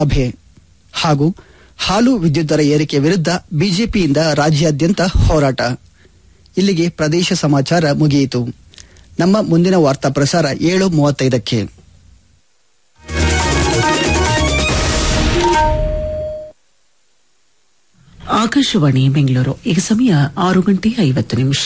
ಸಭೆ ಹಾಗೂ ಹಾಲು ವಿದ್ಯುತ್ ದರ ಏರಿಕೆ ವಿರುದ್ಧ ಬಿಜೆಪಿಯಿಂದ ರಾಜ್ಯಾದ್ಯಂತ ಹೋರಾಟ ಇಲ್ಲಿಗೆ ಪ್ರದೇಶ ಸಮಾಚಾರ ಮುಗಿಯಿತು ನಮ್ಮ ಮುಂದಿನ ವಾರ್ತಾ ಪ್ರಸಾರ ಏಳು ಮೂವತ್ತೈದಕ್ಕೆ ಆಕಾಶವಾಣಿ ಬೆಂಗಳೂರು ಈಗ ಸಮಯ ಆರು ಗಂಟೆ ಐವತ್ತು ನಿಮಿಷ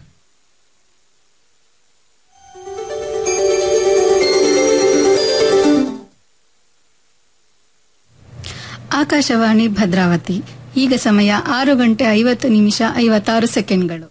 ಆಕಾಶವಾಣಿ ಭದ್ರಾವತಿ ಈಗ ಸಮಯ ಆರು ಗಂಟೆ ಐವತ್ತು ನಿಮಿಷ ಐವತ್ತಾರು ಸೆಕೆಂಡ್ಗಳು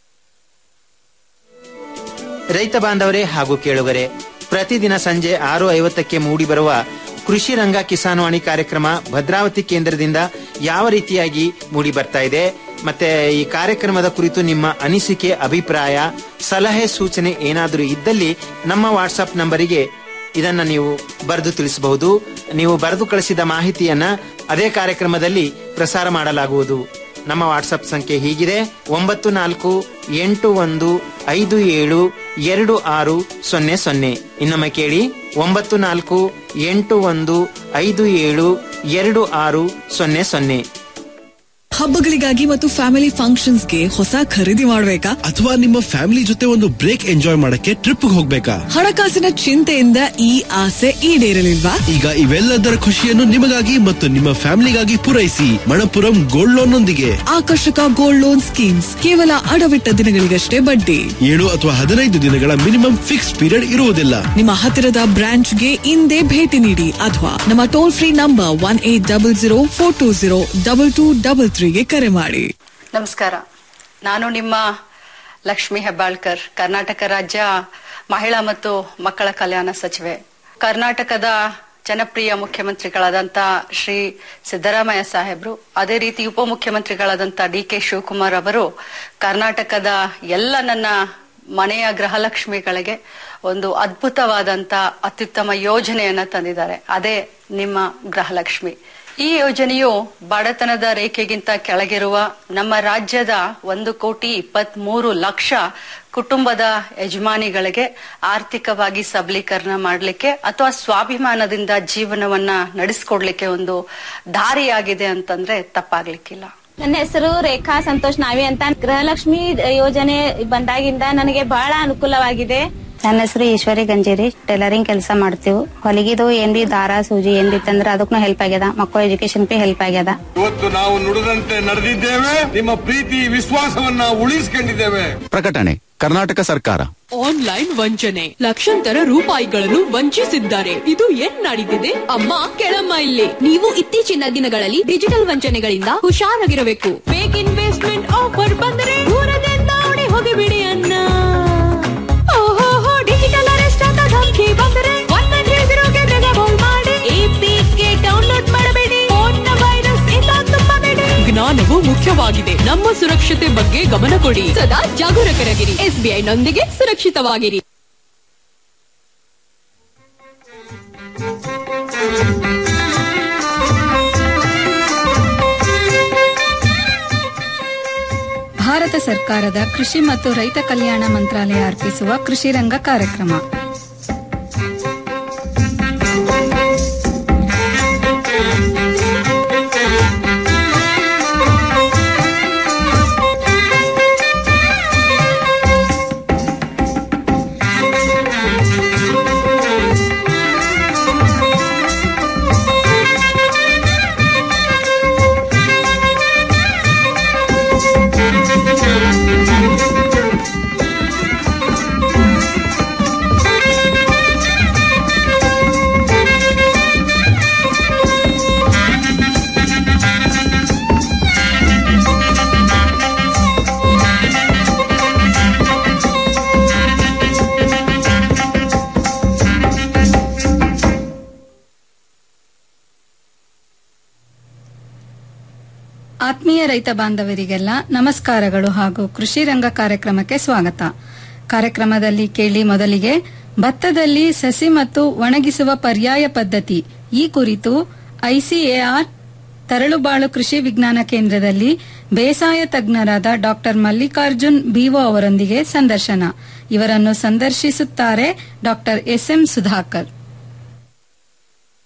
ರೈತ ಬಾಂಧವರೇ ಹಾಗೂ ಕೇಳುಗರೆ ಪ್ರತಿದಿನ ಸಂಜೆ ಆರು ಐವತ್ತಕ್ಕೆ ಮೂಡಿಬರುವ ಕೃಷಿ ರಂಗ ಕಿಸಾನ್ವಾಣಿ ಕಾರ್ಯಕ್ರಮ ಭದ್ರಾವತಿ ಕೇಂದ್ರದಿಂದ ಯಾವ ರೀತಿಯಾಗಿ ಮೂಡಿ ಬರ್ತಾ ಇದೆ ಮತ್ತೆ ಈ ಕಾರ್ಯಕ್ರಮದ ಕುರಿತು ನಿಮ್ಮ ಅನಿಸಿಕೆ ಅಭಿಪ್ರಾಯ ಸಲಹೆ ಸೂಚನೆ ಏನಾದರೂ ಇದ್ದಲ್ಲಿ ನಮ್ಮ ವಾಟ್ಸಪ್ ನಂಬರಿಗೆ ಇದನ್ನ ನೀವು ಬರೆದು ತಿಳಿಸಬಹುದು ನೀವು ಬರೆದು ಕಳಿಸಿದ ಮಾಹಿತಿಯನ್ನ ಅದೇ ಕಾರ್ಯಕ್ರಮದಲ್ಲಿ ಪ್ರಸಾರ ಮಾಡಲಾಗುವುದು ನಮ್ಮ ವಾಟ್ಸಪ್ ಸಂಖ್ಯೆ ಹೀಗಿದೆ ಒಂಬತ್ತು ನಾಲ್ಕು ಎಂಟು ಒಂದು ಐದು ಏಳು ಎರಡು ಆರು ಸೊನ್ನೆ ಸೊನ್ನೆ ಇನ್ನೊಮ್ಮೆ ಕೇಳಿ ಒಂಬತ್ತು ನಾಲ್ಕು ಎಂಟು ಒಂದು ಐದು ಏಳು ಎರಡು ಆರು ಸೊನ್ನೆ ಸೊನ್ನೆ ಹಬ್ಬಗಳಿಗಾಗಿ ಮತ್ತು ಫ್ಯಾಮಿಲಿ ಫಂಕ್ಷನ್ಸ್ಗೆ ಹೊಸ ಖರೀದಿ ಮಾಡ್ಬೇಕಾ ಅಥವಾ ನಿಮ್ಮ ಫ್ಯಾಮಿಲಿ ಜೊತೆ ಒಂದು ಬ್ರೇಕ್ ಎಂಜಾಯ್ ಮಾಡಕ್ಕೆ ಟ್ರಿಪ್ ಹೋಗ್ಬೇಕಾ ಹಣಕಾಸಿನ ಚಿಂತೆಯಿಂದ ಈ ಆಸೆ ಈಡೇರಲಿಲ್ವಾ ಈಗ ಇವೆಲ್ಲದರ ಖುಷಿಯನ್ನು ನಿಮಗಾಗಿ ಮತ್ತು ನಿಮ್ಮ ಫ್ಯಾಮಿಲಿಗಾಗಿ ಪೂರೈಸಿ ಮಣಪುರಂ ಗೋಲ್ಡ್ ಲೋನ್ ನೊಂದಿಗೆ ಆಕರ್ಷಕ ಗೋಲ್ಡ್ ಲೋನ್ ಸ್ಕೀಮ್ಸ್ ಕೇವಲ ಅಡವಿಟ್ಟ ದಿನಗಳಿಗಷ್ಟೇ ಬಡ್ಡಿ ಏಳು ಅಥವಾ ಹದಿನೈದು ದಿನಗಳ ಮಿನಿಮಮ್ ಫಿಕ್ಸ್ ಪೀರಿಯಡ್ ಇರುವುದಿಲ್ಲ ನಿಮ್ಮ ಹತ್ತಿರದ ಬ್ರಾಂಚ್ಗೆ ಇಂದೇ ಭೇಟಿ ನೀಡಿ ಅಥವಾ ನಮ್ಮ toll free number one eight double zero four two zero double two double ತ್ರೀಗೆ ಕರೆ ಮಾಡಿ ನಮಸ್ಕಾರ ನಾನು ನಿಮ್ಮ ಲಕ್ಷ್ಮಿ ಹೆಬ್ಬಾಳ್ಕರ್ ಕರ್ನಾಟಕ ರಾಜ್ಯ ಮಹಿಳಾ ಮತ್ತು ಮಕ್ಕಳ ಕಲ್ಯಾಣ ಸಚಿವೆ ಕರ್ನಾಟಕದ ಜನಪ್ರಿಯ ಮುಖ್ಯಮಂತ್ರಿಗಳಾದಂತ ಶ್ರೀ ಸಿದ್ದರಾಮಯ್ಯ ಸಾಹೇಬ್ರು ಅದೇ ರೀತಿ ಉಪಮುಖ್ಯಮಂತ್ರಿಗಳಾದಂತ ಡಿ ಕೆ ಶಿವಕುಮಾರ್ ಅವರು ಕರ್ನಾಟಕದ ಎಲ್ಲ ನನ್ನ ಮನೆಯ ಗೃಹಲಕ್ಷ್ಮಿಗಳಿಗೆ ಒಂದು ಅದ್ಭುತವಾದಂತ ಅತ್ಯುತ್ತಮ ಯೋಜನೆಯನ್ನ ತಂದಿದ್ದಾರೆ ಅದೇ ನಿಮ್ಮ ಗೃಹಲಕ್ಷ್ಮಿ ಈ ಯೋಜನೆಯು ಬಡತನದ ರೇಖೆಗಿಂತ ಕೆಳಗಿರುವ ನಮ್ಮ ರಾಜ್ಯದ ಒಂದು ಕೋಟಿ ಇಪ್ಪತ್ತ್ ಮೂರು ಲಕ್ಷ ಕುಟುಂಬದ ಯಜಮಾನಿಗಳಿಗೆ ಆರ್ಥಿಕವಾಗಿ ಸಬಲೀಕರಣ ಮಾಡಲಿಕ್ಕೆ ಅಥವಾ ಸ್ವಾಭಿಮಾನದಿಂದ ಜೀವನವನ್ನ ನಡೆಸ್ಕೊಡ್ಲಿಕ್ಕೆ ಒಂದು ದಾರಿಯಾಗಿದೆ ಅಂತಂದ್ರೆ ತಪ್ಪಾಗ್ಲಿಕ್ಕಿಲ್ಲ ನನ್ನ ಹೆಸರು ರೇಖಾ ಸಂತೋಷ್ ನಾವಿ ಅಂತ ಗೃಹಲಕ್ಷ್ಮಿ ಯೋಜನೆ ಬಂದಾಗಿಂದ ನನಗೆ ಬಹಳ ಅನುಕೂಲವಾಗಿದೆ ನನ್ನ ಹೆಸರು ಈಶ್ವರಿ ಗಂಜೇರಿ ಟೈಲರಿಂಗ್ ಕೆಲಸ ಮಾಡ್ತೀವಿ ಹೊಲಿಗಿದು ಏನ್ ಬಿ ದಾರ ಸೂಜಿ ಏನ್ ಬಿತ್ತಂದ್ರ ಅದಕ್ಕೂ ಹೆಲ್ಪ್ ಆಗ್ಯದ ಮಕ್ಕಳ ಎಜುಕೇಶನ್ ಬಿ ಹೆಲ್ಪ್ ಆಗ್ಯದ ಇವತ್ತು ನಾವು ನುಡಿದಂತೆ ನಡೆದಿದ್ದೇವೆ ನಿಮ್ಮ ಪ್ರೀತಿ ವಿಶ್ವಾಸವನ್ನ ಉಳಿಸಿಕೊಂಡಿದ್ದೇವೆ ಪ್ರಕಟಣೆ ಕರ್ನಾಟಕ ಸರ್ಕಾರ ಆನ್ಲೈನ್ ವಂಚನೆ ಲಕ್ಷಾಂತರ ರೂಪಾಯಿಗಳನ್ನು ವಂಚಿಸಿದ್ದಾರೆ ಇದು ಏನ್ ನಡೀತಿದೆ ಅಮ್ಮ ಕೆಳಮ್ಮ ಇಲ್ಲಿ ನೀವು ಇತ್ತೀಚಿನ ದಿನಗಳಲ್ಲಿ ಡಿಜಿಟಲ್ ವಂಚನೆಗಳಿಂದ ಹುಷಾರಾಗಿರಬೇಕು ಫೇಕ್ ಇನ್ವೆಸ್ಟ್ಮೆಂಟ್ ಆಫರ್ ಬಂದರೆ ದೂರದಿಂದ ಓಡಿ ಹೋಗಿಬಿಡಿ ಅನ್ನ ಓಹೋ ಡಿಜಿಟಲ್ ಅರೆಸ್ಟ್ ಅಂತ ಧಮಕಿ ಬಂದರೆ ಒನ್ ನೈನ್ ತ್ರೀ ಜೀರೋಗೆ ಬೇಗ ಕಾಲ್ ಮಾಡಿ ಎಪಿಕೆ ಡೌನ್ಲೋಡ್ ಮಾಡಬೇಡಿ ಫೋನ್ನ ವೈರಸ್ ಇಂದ ತುಂಬಬೇಡಿ ಜ್ಞಾನವು ಮುಖ್ಯವಾಗಿದೆ ನಮ್ಮ ಸುರಕ್ಷತೆ ಬಗ್ಗೆ ಗಮನ ಕೊಡಿ ಸದಾ ಜಾಗರೂಕರಾಗಿರಿ ಎಸ್ಬಿಐ ನೊಂದಿಗೆ ಸುರಕ್ಷಿತವಾಗಿರಿ ಭಾರತ ಸರ್ಕಾರದ ಕೃಷಿ ಮತ್ತು ರೈತ ಕಲ್ಯಾಣ ಮಂತ್ರಾಲಯ ಅರ್ಪಿಸುವ ಕೃಷಿ ರಂಗ ಕಾರ್ಯಕ್ರಮ ಆತ್ಮೀಯ ರೈತ ಬಾಂಧವರಿಗೆಲ್ಲ ನಮಸ್ಕಾರಗಳು ಹಾಗೂ ಕೃಷಿ ರಂಗ ಕಾರ್ಯಕ್ರಮಕ್ಕೆ ಸ್ವಾಗತ ಕಾರ್ಯಕ್ರಮದಲ್ಲಿ ಕೇಳಿ ಮೊದಲಿಗೆ ಭತ್ತದಲ್ಲಿ ಸಸಿ ಮತ್ತು ಒಣಗಿಸುವ ಪರ್ಯಾಯ ಪದ್ಧತಿ ಈ ಕುರಿತು ಐಸಿಎಆರ್ ತರಳುಬಾಳು ಕೃಷಿ ವಿಜ್ಞಾನ ಕೇಂದ್ರದಲ್ಲಿ ಬೇಸಾಯ ತಜ್ಞರಾದ ಡಾಕ್ಟರ್ ಮಲ್ಲಿಕಾರ್ಜುನ್ ಬಿಒ ಅವರೊಂದಿಗೆ ಸಂದರ್ಶನ ಇವರನ್ನು ಸಂದರ್ಶಿಸುತ್ತಾರೆ ಡಾಕ್ಟರ್ ಎಸ್ಎಂ ಸುಧಾಕರ್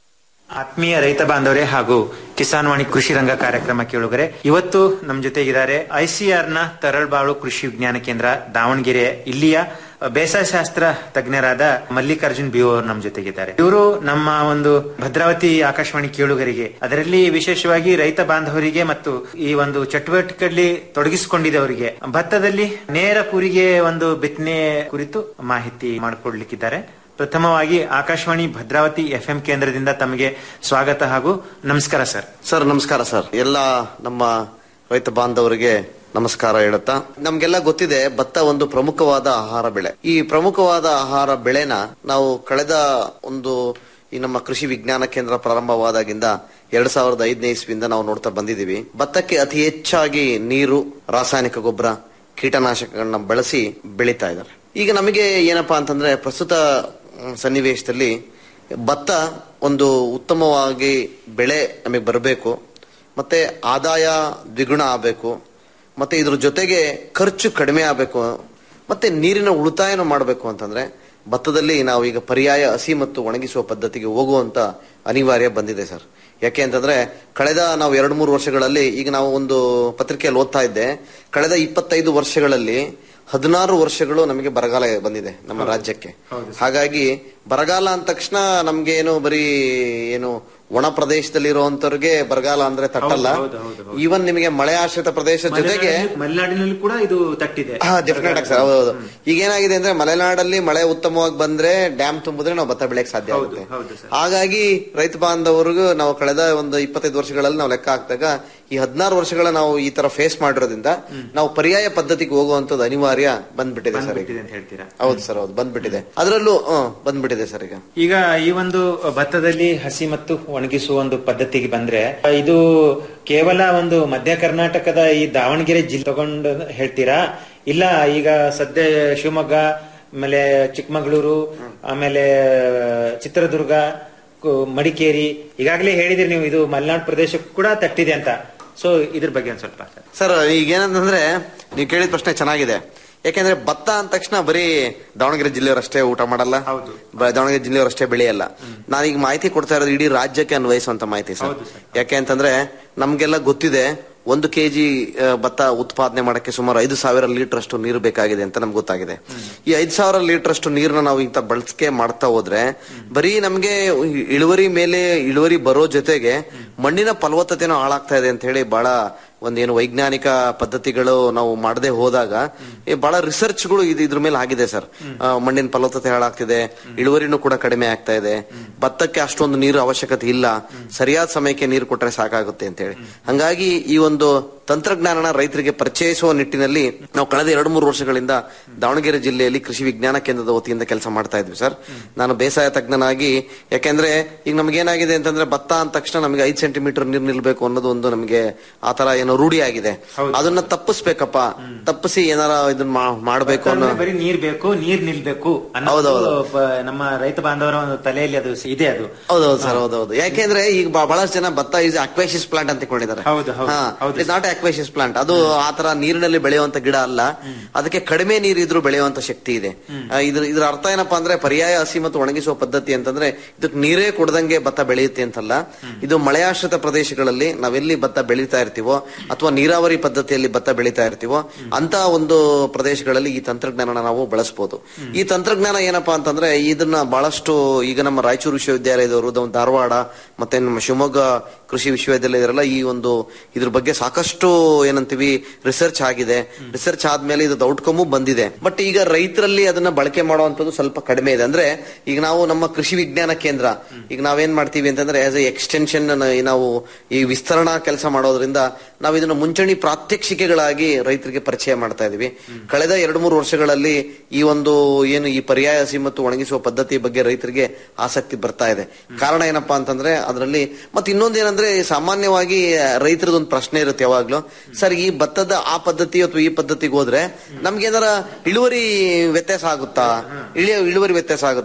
ಆತ್ಮೀಯ ರೈತ ಬಾಂಧವರೇ ಹಾಗೂ ಕಿಸಾನ್ ವಾಣಿ ಕೃಷಿ ರಂಗ ಕಾರ್ಯಕ್ರಮ ಕೇಳುಗರೆ ಇವತ್ತು ನಮ್ಮ ಜೊತೆಗಿದ್ದಾರೆ ಐಸಿಆರ್ ನ ತರಳ್ಬಾಳು ಕೃಷಿ ವಿಜ್ಞಾನ ಕೇಂದ್ರ ದಾವಣಗೆರೆ ಇಲ್ಲಿಯ ಬೇಸಾಯ ಶಾಸ್ತ್ರ ತಜ್ಞರಾದ ಮಲ್ಲಿಕಾರ್ಜುನ್ ಬಿ ಅವರು ನಮ್ಮ ಜೊತೆಗಿದ್ದಾರೆ ಇವರು ನಮ್ಮ ಒಂದು ಭದ್ರಾವತಿ ಆಕಾಶವಾಣಿ ಕೇಳುಗರಿಗೆ ಅದರಲ್ಲಿ ವಿಶೇಷವಾಗಿ ರೈತ ಬಾಂಧವರಿಗೆ ಮತ್ತು ಈ ಒಂದು ಚಟುವಟಿಕೆಯಲ್ಲಿ ತೊಡಗಿಸಿಕೊಂಡಿದ್ದವರಿಗೆ ಭತ್ತದಲ್ಲಿ ನೇರ ಕೂರಿಗೆ ಒಂದು ಬಿತ್ತನೆ ಕುರಿತು ಮಾಹಿತಿ ಮಾಡಿಕೊಡ್ಲಿಕ್ಕಿದ್ದಾರೆ ಪ್ರಥಮವಾಗಿ ಆಕಾಶವಾಣಿ ಭದ್ರಾವತಿ ಎಫ್ ಎಂ ಕೇಂದ್ರದಿಂದ ತಮಗೆ ಸ್ವಾಗತ ಹಾಗೂ ನಮಸ್ಕಾರ ಸರ್ ಸರ್ ನಮಸ್ಕಾರ ಸರ್ ಎಲ್ಲ ನಮ್ಮ ರೈತ ಬಾಂಧವರಿಗೆ ನಮಸ್ಕಾರ ಹೇಳುತ್ತಾ ನಮ್ಗೆಲ್ಲ ಗೊತ್ತಿದೆ ಭತ್ತ ಒಂದು ಪ್ರಮುಖವಾದ ಆಹಾರ ಬೆಳೆ ಈ ಪ್ರಮುಖವಾದ ಆಹಾರ ಬೆಳೆನ ನಾವು ಕಳೆದ ಒಂದು ಈ ನಮ್ಮ ಕೃಷಿ ವಿಜ್ಞಾನ ಕೇಂದ್ರ ಪ್ರಾರಂಭವಾದಾಗಿಂದ ಎರಡ್ ಸಾವಿರದ ಐದನೇ ಇಸ್ವಿಯಿಂದ ನಾವು ನೋಡ್ತಾ ಬಂದಿದ್ದೀವಿ ಭತ್ತಕ್ಕೆ ಅತಿ ಹೆಚ್ಚಾಗಿ ನೀರು ರಾಸಾಯನಿಕ ಗೊಬ್ಬರ ಕೀಟನಾಶಕಗಳನ್ನ ಬಳಸಿ ಬೆಳೀತಾ ಇದ್ದಾರೆ ಈಗ ನಮಗೆ ಏನಪ್ಪಾ ಅಂತಂದ್ರೆ ಪ್ರಸ್ತುತ ಮ್, ಸನ್ನಿವೇಶದಲ್ಲಿ ಭತ್ತ ಒಂದು ಉತ್ತಮವಾಗಿ ಬೆಳೆ ನಮಗೆ ಬರಬೇಕು ಮತ್ತೆ ಆದಾಯ ದ್ವಿಗುಣ ಆಗಬೇಕು ಮತ್ತೆ ಇದ್ರ ಜೊತೆಗೆ ಖರ್ಚು ಕಡಿಮೆ ಆಗಬೇಕು ಮತ್ತೆ ನೀರಿನ ಉಳಿತಾಯನ ಮಾಡಬೇಕು ಅಂತಂದ್ರೆ ಭತ್ತದಲ್ಲಿ ನಾವು ಈಗ ಪರ್ಯಾಯ ಹಸಿ ಮತ್ತು ಒಣಗಿಸುವ ಪದ್ಧತಿಗೆ ಹೋಗುವಂತ ಅನಿವಾರ್ಯ ಬಂದಿದೆ ಸರ್ ಯಾಕೆ ಅಂತಂದ್ರೆ ಕಳೆದ ನಾವು ಎರಡು ಮೂರು ವರ್ಷಗಳಲ್ಲಿ ಈಗ ನಾವು ಒಂದು ಪತ್ರಿಕೆಯಲ್ಲಿ ಓದ್ತಾ ಇದ್ದೆ ಕಳೆದ ಇಪ್ಪತ್ತೈದು ವರ್ಷಗಳಲ್ಲಿ ಹದಿನಾರು ವರ್ಷಗಳು ನಮಗೆ ಬರಗಾಲ ಬಂದಿದೆ ನಮ್ಮ ರಾಜ್ಯಕ್ಕೆ ಹಾಗಾಗಿ ಬರಗಾಲ ಅಂದ ತಕ್ಷಣ ನಮ್ಗೆ ಏನು ಬರೀ ಏನು ಒಣ ಪ್ರದೇಶದಲ್ಲಿ ಇರುವಂತವ್ರಿಗೆ ಬರಗಾಲ ಅಂದ್ರೆ ತಟ್ಟಲ್ಲ ಈವನ್ ನಿಮಗೆ ಮಳೆ ಆಶ್ರಿತ ಪ್ರದೇಶದ ಜೊತೆಗೆ ಮಲೆನಾಡಿನಲ್ಲಿ- ಮಲೆನಾಡಿನಲ್ಲಿ ಕೂಡ ಇದು ತಟ್ಟಿದೆ ಹಾ ಡೆಫಿನೆಟ್ ಆಗಿ ಸರ್ ಹೌದು ಈಗ ಏನಾಗಿದೆ ಅಂದ್ರೆ ಮಲೆನಾಡಲ್ಲಿ ಮಳೆ ಉತ್ತಮವಾಗಿ ಬಂದ್ರೆ ಡ್ಯಾಮ್ ತುಂಬಿದ್ರೆ ನಾವು ಭತ್ತ ಬೆಳೆಯಕ್ ಸಾಧ್ಯ ಆಗುತ್ತೆ ಹೌದು ಸರ್ ಹಾಗಾಗಿ ರೈತ ಬಾಂಧವರಿಗೂ ನಾವು ಕಳೆದ ಒಂದು ಇಪ್ಪತ್ತೈದು ವರ್ಷಗಳಲ್ಲಿ ನಾವು ಲೆಕ್ಕ ಹಾಕಿದಾಗ ಈ ಹದಿನಾರು ವರ್ಷಗಳ ನಾವು ಈ ತರ ಫೇಸ್ ಮಾಡಿರೋದ್ರಿಂದ ನಾವು ಪರ್ಯಾಯ ಪದ್ಧತಿಗೆ ಹೋಗುವಂತದ್ದು ಅನಿವಾರ್ಯ ಬಂದ್ಬಿಟ್ಟಿದೆ ಸರ್ ಈಗ ಬಂದ್ಬಿಟ್ಟಿದೆ ಅಂತ ಹೇಳ್ತೀರಾ ಹೌದು ಸರ್ ಹೌದು ಬಂದ್ಬಿಟ್ಟಿದೆ ಅದರಲ್ಲೂ ಹ್ಮ್, ಬಂದ್ಬಿಟ್ಟಿದೆ ಸರ್ ಈಗ ಈಗ ಈ ಒಂದು ಭತ್ತದಲ್ಲಿ ಹಸಿ ಮತ್ತು ಒಣಗಿಸುವ ಒಂದು ಪದ್ಧತಿಗೆ ಬಂದ್ರೆ ಇದು ಕೇವಲ ಒಂದು ಮಧ್ಯ ಕರ್ನಾಟಕದ ಈ ದಾವಣಗೆರೆ ಜಿಲ್ಲೆ ತಗೊಂಡು ಹೇಳ್ತೀರಾ ಇಲ್ಲ ಈಗ ಸದ್ಯ ಶಿವಮೊಗ್ಗ ಆಮೇಲೆ ಚಿಕ್ಕಮಗಳೂರು ಆಮೇಲೆ ಚಿತ್ರದುರ್ಗ ಕು- ಮಡಿಕೇರಿ ಈಗಾಗಲೇ ಹೇಳಿದ್ರಿ ನೀವು ಇದು ಮಲೆನಾಡು ಪ್ರದೇಶಕ್ಕೂ ಕೂಡ ತಟ್ಟಿದೆ ಅಂತ ಸೊ ಇದ್ರ ಬಗ್ಗೆ ಒಂದ್ ಸ್ವಲ್ಪ ಸರ್ ಈಗ ಏನಂತಂದ್ರೆ ನೀವು ಕೇಳಿದ ಪ್ರಶ್ನೆ ಚೆನ್ನಾಗಿದೆ ಯಾಕೆಂದ್ರೆ ಭತ್ತ ಅಂದ ತಕ್ಷಣ ಬರೀ ದಾವಣಗೆರೆ ಜಿಲ್ಲೆಯವರಷ್ಟೇ ಊಟ ಮಾಡಲ್ಲ ಬ- ದಾವಣಗೆರೆ ಜಿಲ್ಲೆಯವರಷ್ಟೇ ಬೆಳೆಯಲ್ಲ ನಾನೀಗ ಮಾಹಿತಿ ಕೊಡ್ತಾ ಇರೋದು ಇಡೀ ರಾಜ್ಯಕ್ಕೆ ಅನ್ವಯಿಸುವಂತ ಮಾಹಿತಿ ಸರ್ ಯಾಕೆ ಅಂತಂದ್ರೆ ನಮ್ಗೆಲ್ಲ ಗೊತ್ತಿದೆ ಒಂದು ಕೆಜಿ ಭತ್ತ ಉತ್ಪಾದನೆ ಮಾಡಕ್ಕೆ ಸುಮಾರು ಐದು ಸಾವಿರ ಲೀಟರ್ ಅಷ್ಟು ನೀರು ಬೇಕಾಗಿದೆ ಅಂತ ನಮ್ಗೆ ಗೊತ್ತಾಗಿದೆ ಈ ಐದು ಸಾವಿರ ಲೀಟರ್ ಅಷ್ಟು ನೀರನ್ನ ನಾವು ಇಂತ ಬಳಕೆ ಮಾಡ್ತಾ ಹೋದ್ರೆ ಬರೀ ನಮ್ಗೆ ಇಳುವರಿ ಮೇಲೆ ಇಳುವರಿ ಬರೋ ಜೊತೆಗೆ ಮಣ್ಣಿನ ಫಲವತ್ತತೆನೂ ಹಾಳಾಗ್ತಾ ಇದೆ ಅಂತ ಹೇಳಿ ಬಹಳ ಒಂದೇನು ವೈಜ್ಞಾನಿಕ ಪದ್ಧತಿಗಳು ನಾವು ಮಾಡದೆ ಹೋದಾಗ ಈ ಬಹಳ ರಿಸರ್ಚ್ಗಳು ಇದು ಇದ್ರ ಮೇಲೆ ಆಗಿದೆ ಸರ್ ಆ, ಮಣ್ಣಿನ ಫಲವತ್ತತೆ ಹಾಳಾಗ್ತಿದೆ ಇಳುವರಿನೂ ಕೂಡ ಕಡಿಮೆ ಆಗ್ತಾ ಇದೆ ಭತ್ತಕ್ಕೆ ಅಷ್ಟೊಂದು ನೀರು ಅವಶ್ಯಕತೆ ಇಲ್ಲ ಸರಿಯಾದ ಸಮಯಕ್ಕೆ ನೀರು ಕೊಟ್ರೆ ಸಾಕಾಗುತ್ತೆ ಅಂತ ಹೇಳಿ ಹಂಗಾಗಿ ಈ ಒಂದು ತಂತ್ರಜ್ಞಾನನ ರೈತರಿಗೆ ಪರಿಚಯಿಸುವ ನಿಟ್ಟಿನಲ್ಲಿ ನಾವು ಕಳೆದ ಎರಡು ಮೂರು ವರ್ಷಗಳಿಂದ ದಾವಣಗೆರೆ ಜಿಲ್ಲೆಯಲ್ಲಿ ಕೃಷಿ ವಿಜ್ಞಾನ ಕೇಂದ್ರದ ವತಿಯಿಂದ ಕೆಲಸ ಮಾಡ್ತಾ ಇದ್ವಿ ಸರ್ ನಾನು ಬೇಸಾಯ ತಜ್ಞನಾಗಿ ಯಾಕೆಂದ್ರೆ ಈಗ ನಮ್ಗೆ ಏನಾಗಿದೆ ಅಂತಂದ್ರೆ ಭತ್ತ ಅಂದ ತಕ್ಷಣ ನಮಗೆ ಐದು ಸೆಂಟಿಮೀಟರ್ ನೀರು ನಿಲ್ಬೇಕು ಅನ್ನೋದು ಒಂದು ನಮಗೆ ಆತರ ಏನೋ ರೂಢಿ ಆಗಿದೆ ಅದನ್ನ ತಪ್ಪಿಸ್ಬೇಕಪ್ಪ ತಪ್ಪಿಸಿ ಏನಾರ ಇದನ್ನ ಮಾ- ಮಾಡ್ಬೇಕು ಅನ್ನೋ ಬರೀ ನೀರ್ ಬೇಕು ನೀರ್ ನಿಲ್ಬೇಕು ಅನ್ನೋದು ಪ- ನಮ್ಮ ರೈತ ಬಾಂಧವರ ಒಂದು ತಲೆಯಲ್ಲಿ ಅದು ಇದೆ ಅದು ಹೌದೌದು ಸರ್ ಹೌದೌದು ಯಾಕೆಂದ್ರೆ ಈಗ ಬ- ಬಹಳಷ್ಟು ಜನ ಭತ್ತ ಇಸ್ ಅಕ್ವೇಶಿಸ್ ಪ್ಲಾಂಟ್ ಅಂತ ಕೊಂಡಿದ್ದಾರೆ ಹೌದು, ಹೌದು, ಇಟ್ಸ್ ನಾಟ್ ಅಕ್ವೇಶಿಸ್ ಪ್ಲಾಂಟ್ ಅದು ಆತರ ನೀರಿನಲ್ಲಿ ಬೆಳೆಯುವಂತ ಗಿಡ ಅಲ್ಲ ಅದಕ್ಕೆ ಕಡಿಮೆ ನೀರಿದ್ರು ಬೆಳೆಯುವಂತ ಶಕ್ತಿ ಇದೆ ಆ, ಇದ್ರ ಇದ್ರ ಅರ್ಥ ಏನಪ್ಪಾ ಅಂದ್ರೆ ಪರ್ಯಾಯ ಹಸಿ ಮತ್ತು ಒಣಗಿಸುವ ಪದ್ಧತಿ ಅಂತಂದ್ರೆ ಇದಕ್ಕೆ ನೀರೇ ಕೊಡದಂಗೆ ಭತ್ತ ಬೆಳೆಯುತ್ತೆ ಅಂತಲ್ಲ ಇದು ಮಳೆಯಾಶ್ರಿತ ಪ್ರದೇಶಗಳಲ್ಲಿ ನಾವೆಲ್ಲಿ ಭತ್ತ ಬೆಳೀತಾ ಇರ್ತೀವೋ ಅಥವಾ ನೀರಾವರಿ ಪದ್ಧತಿಯಲ್ಲಿ ಭತ್ತ ಬೆಳೀತಾ ಇರ್ತೀವೋ ಅಂತ ಒಂದು ಪ್ರದೇಶಗಳಲ್ಲಿ ಈ ತಂತ್ರಜ್ಞಾನ ನಾವು ಬಳಸಬಹುದು ಈ ತಂತ್ರಜ್ಞಾನ ಏನಪ್ಪಾ ಅಂತಂದ್ರೆ ಇದನ್ನ ಬಹಳಷ್ಟು ಈಗ ನಮ್ಮ ರಾಯಚೂರು ವಿಶ್ವವಿದ್ಯಾಲಯದವರು ದ- ಧಾರವಾಡ ಮತ್ತೆ ನಮ್ಮ ಶಿವಮೊಗ್ಗ ಕೃಷಿ ವಿಶ್ವವಿದ್ಯಾಲಯದವರೆಲ್ಲ ಈ ಒಂದು ಇದ್ರ ಬಗ್ಗೆ ಸಾಕಷ್ಟು ಏನಂತೀವಿ ರಿಸರ್ಚ್ ಆಗಿದೆ ರಿಸರ್ಚ್ ಆದ್ಮೇಲೆ ಇದು ಔಟ್ಕಮ್ ಬಂದಿದೆ ಬಟ್ ಈಗ ರೈತರಲ್ಲಿ ಅದನ್ನ ಬಳಕೆ ಮಾಡುವಂತದ್ದು ಸ್ವಲ್ಪ ಕಡಿಮೆ ಇದೆ ಅಂದ್ರೆ ಈಗ ನಾವು ನಮ್ಮ ಕೃಷಿ ವಿಜ್ಞಾನ ಕೇಂದ್ರ ಈಗ ನಾವೇನ್ ಮಾಡ್ತೀವಿ ಅಂತಂದ್ರೆ ಆಸ್ ಎ ಎಕ್ಸ್ಟೆನ್ಷನ್ ನಾವು ಈ ವಿಸ್ತರಣಾ ಕೆಲಸ ಮಾಡೋದ್ರಿಂದ ನಾವು ಇದನ್ನ ಮುಂಚೂಣಿ ಪ್ರಾತ್ಯಕ್ಷಿಕೆಗಳಾಗಿ ರೈತರಿಗೆ ಪರಿಚಯ ಮಾಡ್ತಾ ಇದೀವಿ ಕಳೆದ ಎರಡು ಮೂರು ವರ್ಷಗಳಲ್ಲಿ ಈ ಒಂದು ಏನು ಈ ಪರ್ಯಾಯ ಹಸಿ ಮತ್ತು ಒಣಗಿಸುವ ಪದ್ಧತಿ ಬಗ್ಗೆ ರೈತರಿಗೆ ಆಸಕ್ತಿ ಬರ್ತಾ ಇದೆ ಕಾರಣ ಏನಪ್ಪಾ ಅಂತಂದ್ರೆ ಅದರಲ್ಲಿ ಮತ್ತೆ ಇನ್ನೊಂದೇನಂದ್ರೆ ಸಾಮಾನ್ಯವಾಗಿ ರೈತರದೊಂದು ಪ್ರಶ್ನೆ ಇರುತ್ತೆ ಯಾವಾಗ್ಲೂ ಸರ್ ಈ ಭತ್ತದ ಆ ಪದ್ಧತಿ ಅಥವಾ ಈ ಪದ್ಧತಿಗೆ ಹೋದ್ರೆ ನಮ್ಗೆ ಏನಾರ ಇಳುವರಿ ವ್ಯತ್ಯಾಸ ಆಗುತ್ತಾ ಇಳಿ- ಇಳುವರಿ ವ್ಯತ್ಯಾಸ ಆಗುತ್ತಾ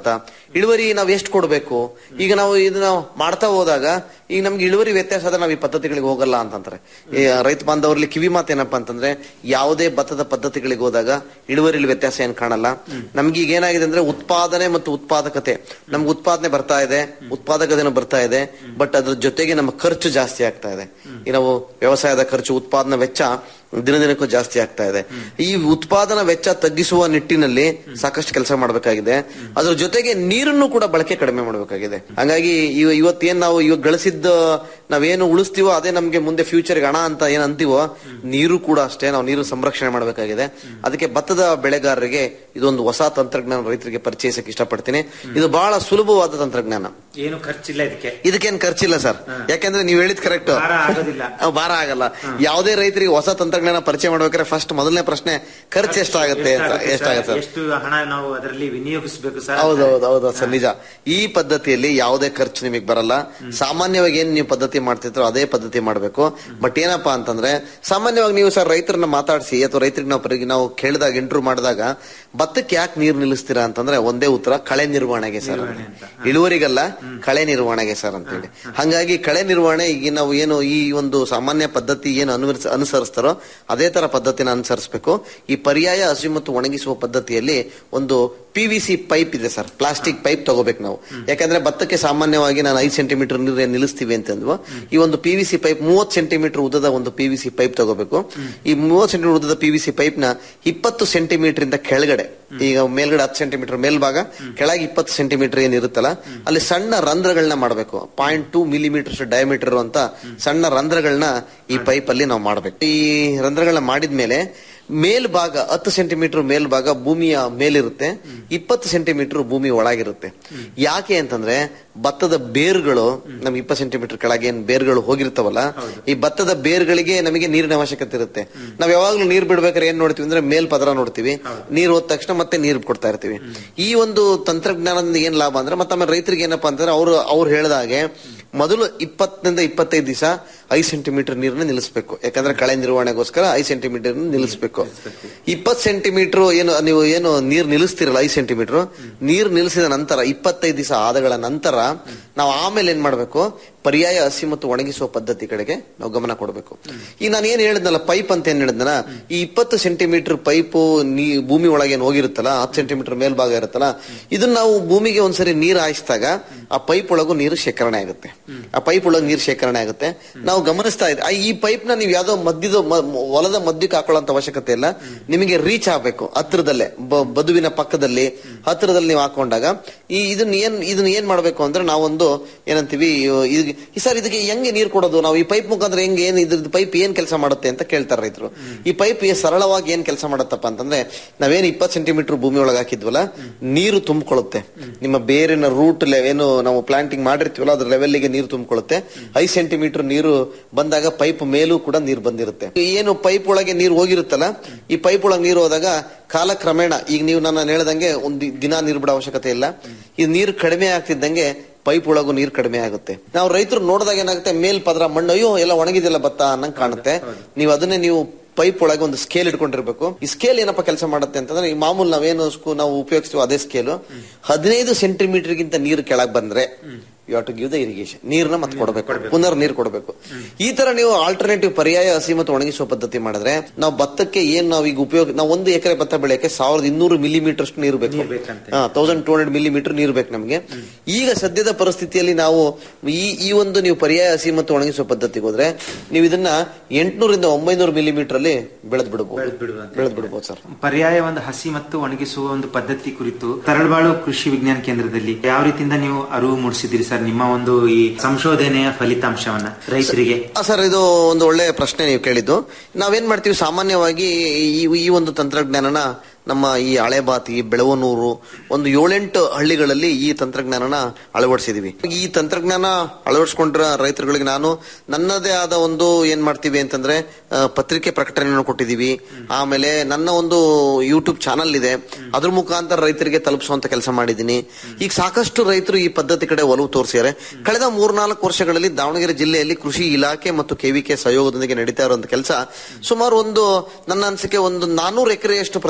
ಇಳುವರಿ ನಾವು ಎಷ್ಟು ಕೊಡಬೇಕು ಈಗ ನಾವು ಇದನ್ನ ಮಾಡ್ತಾ ಹೋದಾಗ ಈಗ ನಮ್ಗೆ ಇಳುವರಿ ವ್ಯತ್ಯಾಸ ಆದ್ರೆ ನಾವು ಈ ಪದ್ಧತಿಗಳಿಗೆ ಹೋಗಲ್ಲ ಅಂತಂತಾರೆ ಈ ರೈತ ಬಾಂಧವರಲ್ಲಿ ಕಿವಿ ಮಾತು ಏನಪ್ಪಾ ಅಂತಂದ್ರೆ ಯಾವುದೇ ಭತ್ತದ ಪದ್ಧತಿಗಳಿಗೆ ಹೋದಾಗ ಇಳುವರಿಲಿ ವ್ಯತ್ಯಾಸ ಏನ್ ಕಾಣಲ್ಲ ನಮ್ಗೆ ಈಗ ಏನಾಗಿದೆ ಅಂದ್ರೆ ಉತ್ಪಾದನೆ ಮತ್ತು ಉತ್ಪಾದಕತೆ ನಮ್ಗೆ ಉತ್ಪಾದನೆ ಬರ್ತಾ ಇದೆ ಉತ್ಪಾದಕತೆನೂ ಬರ್ತಾ ಇದೆ ಬಟ್ ಅದ್ರ ಜೊತೆಗೆ ನಮ್ಮ ಖರ್ಚು ಜಾಸ್ತಿ ಆಗ್ತಾ ಇದೆ ಈ ನಾವು ವ್ಯವಸಾಯದ ಖರ್ಚು ಉತ್ಪಾದನಾ ವೆಚ್ಚ ದಿನ ದಿನಕ್ಕೂ ಜಾಸ್ತಿ ಆಗ್ತಾ ಇದೆ ಈ ಉತ್ಪಾದನಾ ವೆಚ್ಚ ತಗ್ಗಿಸುವ ನಿಟ್ಟಿನಲ್ಲಿ ಸಾಕಷ್ಟು ಕೆಲಸ ಮಾಡಬೇಕಾಗಿದೆ ಅದ್ರ ಜೊತೆಗೆ ನೀರನ್ನು ಕೂಡ ಬಳಕೆ ಕಡಿಮೆ ಮಾಡಬೇಕಾಗಿದೆ ಹಾಗಾಗಿ ಇವ- ಇವತ್ತೇನ್ ನಾವು ಇವಾಗ ಗಳಿಸಿದ್ದ ನಾವೇನು ಉಳಿಸ್ತೀವೋ ಅದೇ ನಮ್ಗೆ ಮುಂದೆ ಫ್ಯೂಚರ್ಗೆ ಹಣ ಅಂತ ಏನ್ ಅಂತೀವೋ ನೀರು ಕೂಡ ಅಷ್ಟೇ ನಾವು ನೀರು ಸಂರಕ್ಷಣೆ ಮಾಡಬೇಕಾಗಿದೆ ಅದಕ್ಕೆ ಭತ್ತದ ಬೆಳೆಗಾರರಿಗೆ ಇದೊಂದು ಹೊಸ ತಂತ್ರಜ್ಞಾನ ರೈತರಿಗೆ ಪರಿಚಯಿಸಕ್ಕೆ ಇಷ್ಟಪಡ್ತೀನಿ ಇದು ಬಹಳ ಸುಲಭವಾದ ತಂತ್ರಜ್ಞಾನ ಏನು ಖರ್ಚಿಲ್ಲ ಇದಕ್ಕೆ ಇದಕ್ಕೇನ್ ಖರ್ಚಿಲ್ಲ ಸರ್ ಯಾಕಂದ್ರೆ ನೀವು ಹೇಳಿದ್ ಕರೆಕ್ಟ್ ಭಾರ ಆಗೋದಿಲ್ಲ ಭಾರ ಆಗಲ್ಲ ಯಾವುದೇ ರೈತರಿಗೆ ಹೊಸ ತಂತ್ರಜ್ಞಾನ ಪರಿಚಯ ಮಾಡ್ಬೇಕಾದ್ರೆ ಫಸ್ಟ್ ಮೊದಲನೇ ಪ್ರಶ್ನೆ ಖರ್ಚು ಎಷ್ಟಾಗುತ್ತೆ ಅಂತ ಎಷ್ಟಾಗುತ್ತೆ ಎಷ್ಟಾಗುತ್ತೆ ಸರ್? ಸರ್ ಎಷ್ಟು ಹಣ ನಾವು ಅದರಲ್ಲಿ ವಿನಿಯೋಗಿಸಬೇಕು ಸರ್ ಹೌದೌದು ಹೌದು ಸರ್ ನಿಜ ಈ ಪದ್ಧತಿಯಲ್ಲಿ ಯಾವುದೇ ಖರ್ಚು ನಿಮಗೆ ಬರಲ್ಲ ಸಾಮಾನ್ಯವಾಗಿ ಏನ್ ನೀವು ಪದ್ಧತಿ ಮಾಡ್ತಿದ್ರು ಅದೇ ಪದ್ಧತಿ ಮಾಡಬೇಕು ಬಟ್ ಏನಪ್ಪಾ ಅಂತಂದ್ರೆ ಸಾಮಾನ್ಯವಾಗಿ ನೀವು ಸರ್ ರೈತರನ್ನ ಮಾತಾಡಿಸಿ ಅಥವಾ ರೈತರಿಗೆ ನಾವು ಪರಿ- ನಾವು ಕೇಳಿದಾಗ ಇಂಟರ್ವ್ಯೂ ಮಾಡಿದಾಗ ಭತ್ತಕ್ಕೆ ಯಾಕೆ ನೀರು ನಿಲ್ಲಿಸ್ತೀರಾ ಅಂತಂದ್ರೆ ಒಂದೇ ಉತ್ತರ ಕಳೆ ನಿರ್ವಹಣೆಗೆ ಸರ್ ಇಳುವರಿಗಲ್ಲ ಕಳೆ ನಿರ್ವಹಣೆಗೆ ಸರ್ ಅಂತೇಳಿ ಹಂಗಾಗಿ ಕಳೆ ನಿರ್ವಹಣೆ ಈಗ ನಾವು ಏನು ಈ ಒಂದು ಸಾಮಾನ್ಯ ಪದ್ಧತಿ ಏನು ಅನುವರ್ಸ- ಅನುಸರಿಸ್ತಾರೋ ಅದೇ ತರ ಪದ್ಧತಿನ ಅನುಸರಿಸಬೇಕು ಈ ಪರ್ಯಾಯ ಹಸಿ ಮತ್ತು ಒಣಗಿಸುವ ಪದ್ಧತಿಯಲ್ಲಿ ಒಂದು ಪಿ ವಿ ಸಿ ಪೈಪ್ ಇದೆ ಸರ್ ಪ್ಲಾಸ್ಟಿಕ್ ಪೈಪ್ ತಗೋಬೇಕು ನಾವು ಯಾಕಂದ್ರೆ ಭತ್ತಕ್ಕೆ ಸಾಮಾನ್ಯವಾಗಿ ನಾನು ಐದು ಸೆಂಟಿಮೀಟರ್ ನೀರು ಏನ್ ನಿಲ್ಲಿಸ್ತೀವಿ ಅಂತಂದ್ವು ಈ ಒಂದು ಪಿ ವಿ ಸಿ ಪೈಪ್ ಮೂವತ್ತು ಸೆಂಟಿಮೀಟರ್ ಉದ್ದದ ಒಂದು ಪಿ ವಿ ಸಿ ಪೈಪ್ ತಗೋಬೇಕು ಈ ಮೂವತ್ತು ಸೆಂಟಿಮೀಟರ್ ಉದ್ದದ ಪಿ ವಿ ಸಿ ಪೈಪ್ ನ ಇಪ್ಪತ್ತು ಸೆಂಟಿಮೀಟರ್ ಇಂದ ಕೆಳಗಡೆ ಈಗ ಮೇಲ್ಗಡೆ ಹತ್ತು ಸೆಂಟಿಮೀಟರ್ ಮೇಲ್ಭಾಗ ಕೆಳಗೆ ಇಪ್ಪತ್ತು ಸೆಂಟಿಮೀಟರ್ ಏನಿರುತ್ತಲ್ಲ ಅಲ್ಲಿ ಸಣ್ಣ ರಂಧ್ರಗಳನ್ನ ಮಾಡಬೇಕು ಪಾಯಿಂಟ್ ಟೂ ಮಿಲಿಮೀಟರ್ ಡಯಾಮೀಟರ್ ಅಂತ ಸಣ್ಣ ರಂಧ್ರಗಳನ್ನ ಈ ಪೈಪ್ ಅಲ್ಲಿ ನಾವು ಮಾಡಬೇಕು ಈ ರಂಧ್ರಗಳನ್ನ ಮಾಡಿದ್ಮೇಲೆ ಮೇಲ್ಭಾಗ ಹತ್ತು ಸೆಂಟಿಮೀಟರ್ ಮೇಲ್ಭಾಗ ಭೂಮಿಯ ಮೇಲಿರುತ್ತೆ ಇಪ್ಪತ್ತು ಸೆಂಟಿಮೀಟರ್ ಭೂಮಿ ಒಳಗಿರುತ್ತೆ ಯಾಕೆ ಅಂತಂದ್ರೆ ಭತ್ತದ ಬೇರುಗಳು ನಮ್ಗೆ ಇಪ್ಪತ್ತು ಸೆಂಟಿಮೀಟರ್ ಕೆಳಗೆ ಏನ್ ಬೇರುಗಳು ಹೋಗಿರ್ತಾವಲ್ಲ ಈ ಭತ್ತದ ಬೇರುಗಳಿಗೆ ನಮಗೆ ನೀರಿನ ಅವಶ್ಯಕತೆ ಇರುತ್ತೆ ನಾವ್ ಯಾವಾಗ್ಲೂ ನೀರ್ ಬಿಡ್ಬೇಕಾದ್ರೆ ಏನ್ ನೋಡ್ತೀವಿ ಅಂದ್ರೆ ಮೇಲ್ ಪದರ ನೋಡ್ತೀವಿ ನೀರ್ ಹೋದ ತಕ್ಷಣ ಮತ್ತೆ ನೀರ್ ಕೊಡ್ತಾ ಇರ್ತೀವಿ ಈ ಒಂದು ತಂತ್ರಜ್ಞಾನದಿಂದ ಏನ್ ಲಾಭ ಅಂದ್ರೆ ಮತ್ತೆ ಆಮೇಲೆ ರೈತರಿಗೆ ಏನಪ್ಪಾ ಅಂತಂದ್ರೆ ಅವ್ರು ಅವ್ರು ಹೇಳ್ದ ಹಾಗೆ ಮೊದಲು ಇಪ್ಪತ್ತರಿಂದ ಇಪ್ಪತ್ತೈದು ದಿವಸ ಐದು ಸೆಂಟಿಮೀಟರ್ ನೀರನ್ನ ನಿಲ್ಲಿಸಬೇಕು ಯಾಕಂದ್ರೆ ಕಳೆ ನಿರ್ವಹಣೆಗೋಸ್ಕರ ಐದು ಸೆಂಟಿಮೀಟರ್ ನಿಲ್ಲಿಸಬೇಕು ಇಪ್ಪತ್ತು ಸೆಂಟಿಮೀಟರ್ ಏನು ನೀವು ಏನು ನೀರ್ ನಿಲ್ಲಿಸ್ತಿರಲ್ಲ ಐದು ಸೆಂಟಿಮೀಟರ್ ನೀರ್ ನಿಲ್ಲಿಸಿದ ನಂತರ ಇಪ್ಪತ್ತೈದು ದಿವಸ ಆದಗಳ ನಂತರ ನಾವು ಆಮೇಲೆ ಏನ್ ಮಾಡ್ಬೇಕು ಪರ್ಯಾಯ ಹಸಿ ಮತ್ತು ಒಣಗಿಸುವ ಪದ್ಧತಿ ಕಡೆಗೆ ನಾವು ಗಮನ ಕೊಡಬೇಕು ಈಗ ನಾನು ಏನ್ ಹೇಳಿದ್ನಲ್ಲ ಪೈಪ್ ಅಂತ ಏನ್ ಹೇಳಿದ್ನಲ್ಲ ಈ ಇಪ್ಪತ್ತು ಸೆಂಟಿಮೀಟರ್ ಪೈಪು ನೀ ಭೂಮಿ ಒಳಗೆ ಏನ್ ಹೋಗಿರುತ್ತಲ್ಲ ಹತ್ತು ಸೆಂಟಿಮೀಟರ್ ಮೇಲ್ಭಾಗ ಇರುತ್ತಲ್ಲ ಇದನ್ನ ನಾವು ಭೂಮಿಗೆ ಒಂದ್ಸರಿ ನೀರು ಹಾಯಿಸಿದಾಗ ಆ ಪೈಪ್ ಒಳಗೂ ನೀರು ಶೇಖರಣೆ ಆಗುತ್ತೆ ಆ ಪೈಪ್ ಒಳಗೆ ನೀರು ಶೇಖರಣೆ ಆಗುತ್ತೆ ನಾವು ಗಮನಿಸ್ತಾ ಇದ್ದೆ ಆ ಈ ಪೈಪ್ ನ ನೀವು ಯಾವ್ದೋ ಮಧ್ಯದ ಮ- ಮ- ಹೊಲದ ಮಧ್ಯಕ್ಕೆ ಹಾಕೊಳ್ಳೋಂತ ಅವಶ್ಯಕತೆ ಇಲ್ಲ ನಿಮಗೆ ರೀಚ್ ಆಗ್ಬೇಕು ಹತ್ರದಲ್ಲೇ ಬ- ಬದುವಿನ ಪಕ್ಕದಲ್ಲಿ ಹತ್ರದಲ್ಲಿ ನೀವು ಹಾಕೊಂಡಾಗ ಈ ಇದನ್ನ ಏನ್ ಇದನ್ನ ಏನ್ ಮಾಡ್ಬೇಕು ಅಂದ್ರೆ ನಾವೊಂದು ಏನಂತೀವಿ ಇದು- ಈ ಸರ್ ಇದಕ್ಕೆ ಹೆಂಗೆ ನೀರು ಕೊಡೋದು ನಾವು ಈ ಪೈಪ್ ಮುಖಾಂತರ ಹೆಂಗೆ ಏನ್ ಇದ್ರದ್ದು ಪೈಪ್ ಏನ್ ಕೆಲಸ ಮಾಡುತ್ತೆ ಅಂತ ಕೇಳ್ತಾರೆ ರೈತರು ಈ ಪೈಪ್ ಸರಳವಾಗಿ ಏನ್ ಕೆಲಸ ಮಾಡತ್ತಪ್ಪ ಅಂತಂದ್ರೆ ನಾವೇನ್ ಇಪ್ಪತ್ತು ಸೆಂಟಿಮೀಟರ್ ಭೂಮಿ ಒಳಗೆ ಹಾಕಿದ್ವಲ್ಲ ನೀರು ತುಂಬಿಕೊಳ್ಳುತ್ತೆ ನಿಮ್ಮ ಬೇರಿನ ರೂಟ್ ಏನು ನಾವು ಪ್ಲಾಂಟಿಂಗ್ ಮಾಡಿರ್ತೀವಲ್ಲ ಅದ್ರ ಲೆವೆಲ್ಗೆ ನೀರು ತುಂಬಿಕೊಳ್ಳುತ್ತೆ ಐದು ಸೆಂಟಿಮೀಟರ್ ನೀರು ಬಂದಾಗ ಪೈಪ್ ಮೇಲೂ ಕೂಡ ನೀರು ಬಂದಿರುತ್ತೆ ಏನು ಪೈಪ್ ಒಳಗೆ ನೀರು ಹೋಗಿರುತ್ತಲ್ಲ ಈ ಪೈಪ್ ಒಳಗೆ ನೀರು ಹೋದಾಗ ಕಾಲಕ್ರಮೇಣ ಈಗ ನೀವು ನಾನು ಹೇಳ್ದಂಗೆ ಒಂದು ದಿನ ನೀರು ಬಿಡೋ ಅವಶ್ಯಕತೆ ಇಲ್ಲ ಈ ನೀರು ಕಡಿಮೆ ಆಗ್ತಿದ್ದಂಗೆ ಪೈಪ್ ಒಳಗೂ ನೀರು ಕಡಿಮೆ ಆಗುತ್ತೆ ನಾವು ರೈತರು ನೋಡಿದಾಗ ಏನಾಗುತ್ತೆ ಮೇಲ್ ಪದರ ಮಣ್ಣು ಅಯ್ಯೋ ಎಲ್ಲ ಒಣಗಿದಿಲ್ಲ ಭತ್ತ ಅನ್ನಂಗ್ ಕಾಣುತ್ತೆ ನೀವು ಅದನ್ನೇ ನೀವು ಪೈಪ್ ಒಳಗೆ ಒಂದು ಸ್ಕೇಲ್ ಇಟ್ಕೊಂಡಿರ್ಬೇಕು ಈ ಸ್ಕೇಲ್ ಏನಪ್ಪ ಕೆಲಸ ಮಾಡುತ್ತೆ ಅಂತಂದ್ರೆ ಈ ಮಾಮೂಲು ನಾವೇನು ಸ್ಕೂ- ನಾವು ಉಪಯೋಗಿಸ್ತೀವಿ ಅದೇ ಸ್ಕೇಲು ಹದಿನೈದು ಸೆಂಟಿಮೀಟರ್ ಗಿಂತ ನೀರು ಕೆಳಗೆ ಬಂದ್ರೆ you to give the irrigation ನೀರ್ನ ಮತ್ತೆ ಕೊಡಬೇಕು ಪುನರ್ ನೀರು ಕೊಡಬೇಕು ಈ ತರ ನೀವು ಆಲ್ಟರ್ನೇಟಿವ್ ಪರ್ಯಾಯ ಹಸಿ ಮತ್ತು ಒಣಗಿಸುವ ಪದ್ಧತಿ ಮಾಡಿದ್ರೆ ನಾವು ಭತ್ತಕ್ಕೆ ಏನ್ ನಾವು ಈಗ ಉಪಯೋಗ ನಾವು ಒಂದು ಎಕರೆ ಭತ್ತ ಬೆಳೆಯಕ್ಕೆ ಸಾವಿರದ ಇನ್ನೂರು ಮಿಲಿಮೀಟರ್ ಅಷ್ಟು ನೀರು ಬೇಕು ತೌಸಂಡ್ ಟೂ ಹಂಡ್ರೆಡ್ ಮಿಲಿಮೀಟರ್ ನೀರು ಬೇಕು ನಮಗೆ ಈಗ ಸದ್ಯದ ಪರಿಸ್ಥಿತಿಯಲ್ಲಿ ನಾವು ಈ ಈ ಒಂದು ನೀವು ಪರ್ಯಾಯ ಹಸಿ ಮತ್ತು ಒಣಗಿಸುವ ಪದ್ಧತಿಗೆ ಹೋದ್ರೆ ನೀವು ಇದನ್ನ ಎಂಟ್ನೂರಿಂದ ಒಂಬೈನೂರು ಮಿಲಿಮೀಟರ್ ಅಲ್ಲಿ ಬೆಳೆದ್ ಬಿಡಬಹುದು ಬೆಳೆದ್ ಬಿಡಬಹುದು ಸರ್ ಪರ್ಯಾಯ ಒಂದು ಹಸಿ ಮತ್ತು ಒಣಗಿಸುವ ಒಂದು ಪದ್ಧತಿ ಕುರಿತು ತರಳಬಾಳು ಕೃಷಿ ವಿಜ್ಞಾನ ಕೇಂದ್ರದಲ್ಲಿ ಯಾವ ರೀತಿಯಿಂದ ನೀವು ಅರಿವು ಮೂಡಿಸಿದಿರಿ ಸರ್ ನಿಮ್ಮ ಒಂದು ಈ ಸಂಶೋಧನೆಯ ಫಲಿತಾಂಶವನ್ನ ರೈತರಿಗೆ ಆ, ಸರ್ ಇದು ಒಂದು ಒಳ್ಳೆ ಪ್ರಶ್ನೆ ನೀವು ಕೇಳಿದ್ದು ನಾವೇನ್ ಮಾಡ್ತೀವಿ ಸಾಮಾನ್ಯವಾಗಿ ಈ ಈ ಒಂದು ತಂತ್ರಜ್ಞಾನನ ನಮ್ಮ ಈ ಹಳೆಬಾತಿ ಬೆಳವನೂರು ಒಂದು ಏಳೆಂಟು ಹಳ್ಳಿಗಳಲ್ಲಿ ಈ ತಂತ್ರಜ್ಞಾನನ ಅಳವಡಿಸಿದೀವಿ ಈ ತಂತ್ರಜ್ಞಾನ ಅಳವಡಿಸ್ಕೊಂಡ್ರ ರೈತರುಗಳಿಗೆ ನಾನು ನನ್ನದೇ ಆದ ಒಂದು ಏನ್ ಮಾಡ್ತೀವಿ ಅಂತಂದ್ರೆ ಆ, ಪತ್ರಿಕೆ ಪ್ರಕಟಣೆಯನ್ನು ಕೊಟ್ಟಿದೀವಿ ಆಮೇಲೆ ನನ್ನ ಒಂದು ಯೂಟ್ಯೂಬ್ ಚಾನಲ್ ಇದೆ ಅದ್ರ ಮುಖಾಂತರ ರೈತರಿಗೆ ತಲುಪಿಸುವಂತ ಕೆಲಸ ಮಾಡಿದ್ದೀನಿ ಈಗ ಸಾಕಷ್ಟು ರೈತರು ಈ ಪದ್ಧತಿ ಕಡೆ ಒಲವು ತೋರಿಸಿದ್ದಾರೆ ಕಳೆದ ಮೂರ್ನಾಲ್ಕು ವರ್ಷಗಳಲ್ಲಿ ದಾವಣಗೆರೆ ಜಿಲ್ಲೆಯಲ್ಲಿ ಕೃಷಿ ಇಲಾಖೆ ಮತ್ತು ಕೆವಿಕೆ ಸಹಯೋಗದೊಂದಿಗೆ ನಡೀತಾ ಇರುವಂತ ಕೆಲಸ ಸುಮಾರು ಒಂದು ನನ್ನ ಅನಿಸಿಕೆ ಒಂದು ನಾನೂರು ಎಕರೆಯಷ್ಟು ಪ್ರದೇಶದಲ್ಲಿ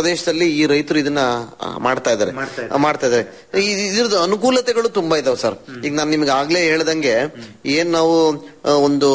ಈ ರೈತರು ಇದನ್ನ ಆ, ಮಾಡ್ತಾ ಇದ್ದಾರೆ ಆ, ಮಾಡ್ತಾ ಇದ್ದಾರೆ ಈ- ಇದ್ರದ್ದು ಅನುಕೂಲತೆಗಳು ತುಂಬಾ ಇದಾವೆ ಸರ್ ಈಗ ನಾನು ನಿಮ್ಗೆ ಆಗ್ಲೇ ಹೇಳ್ದಂಗೆ ಏನ್ ನಾವು ಆ, ಒಂದು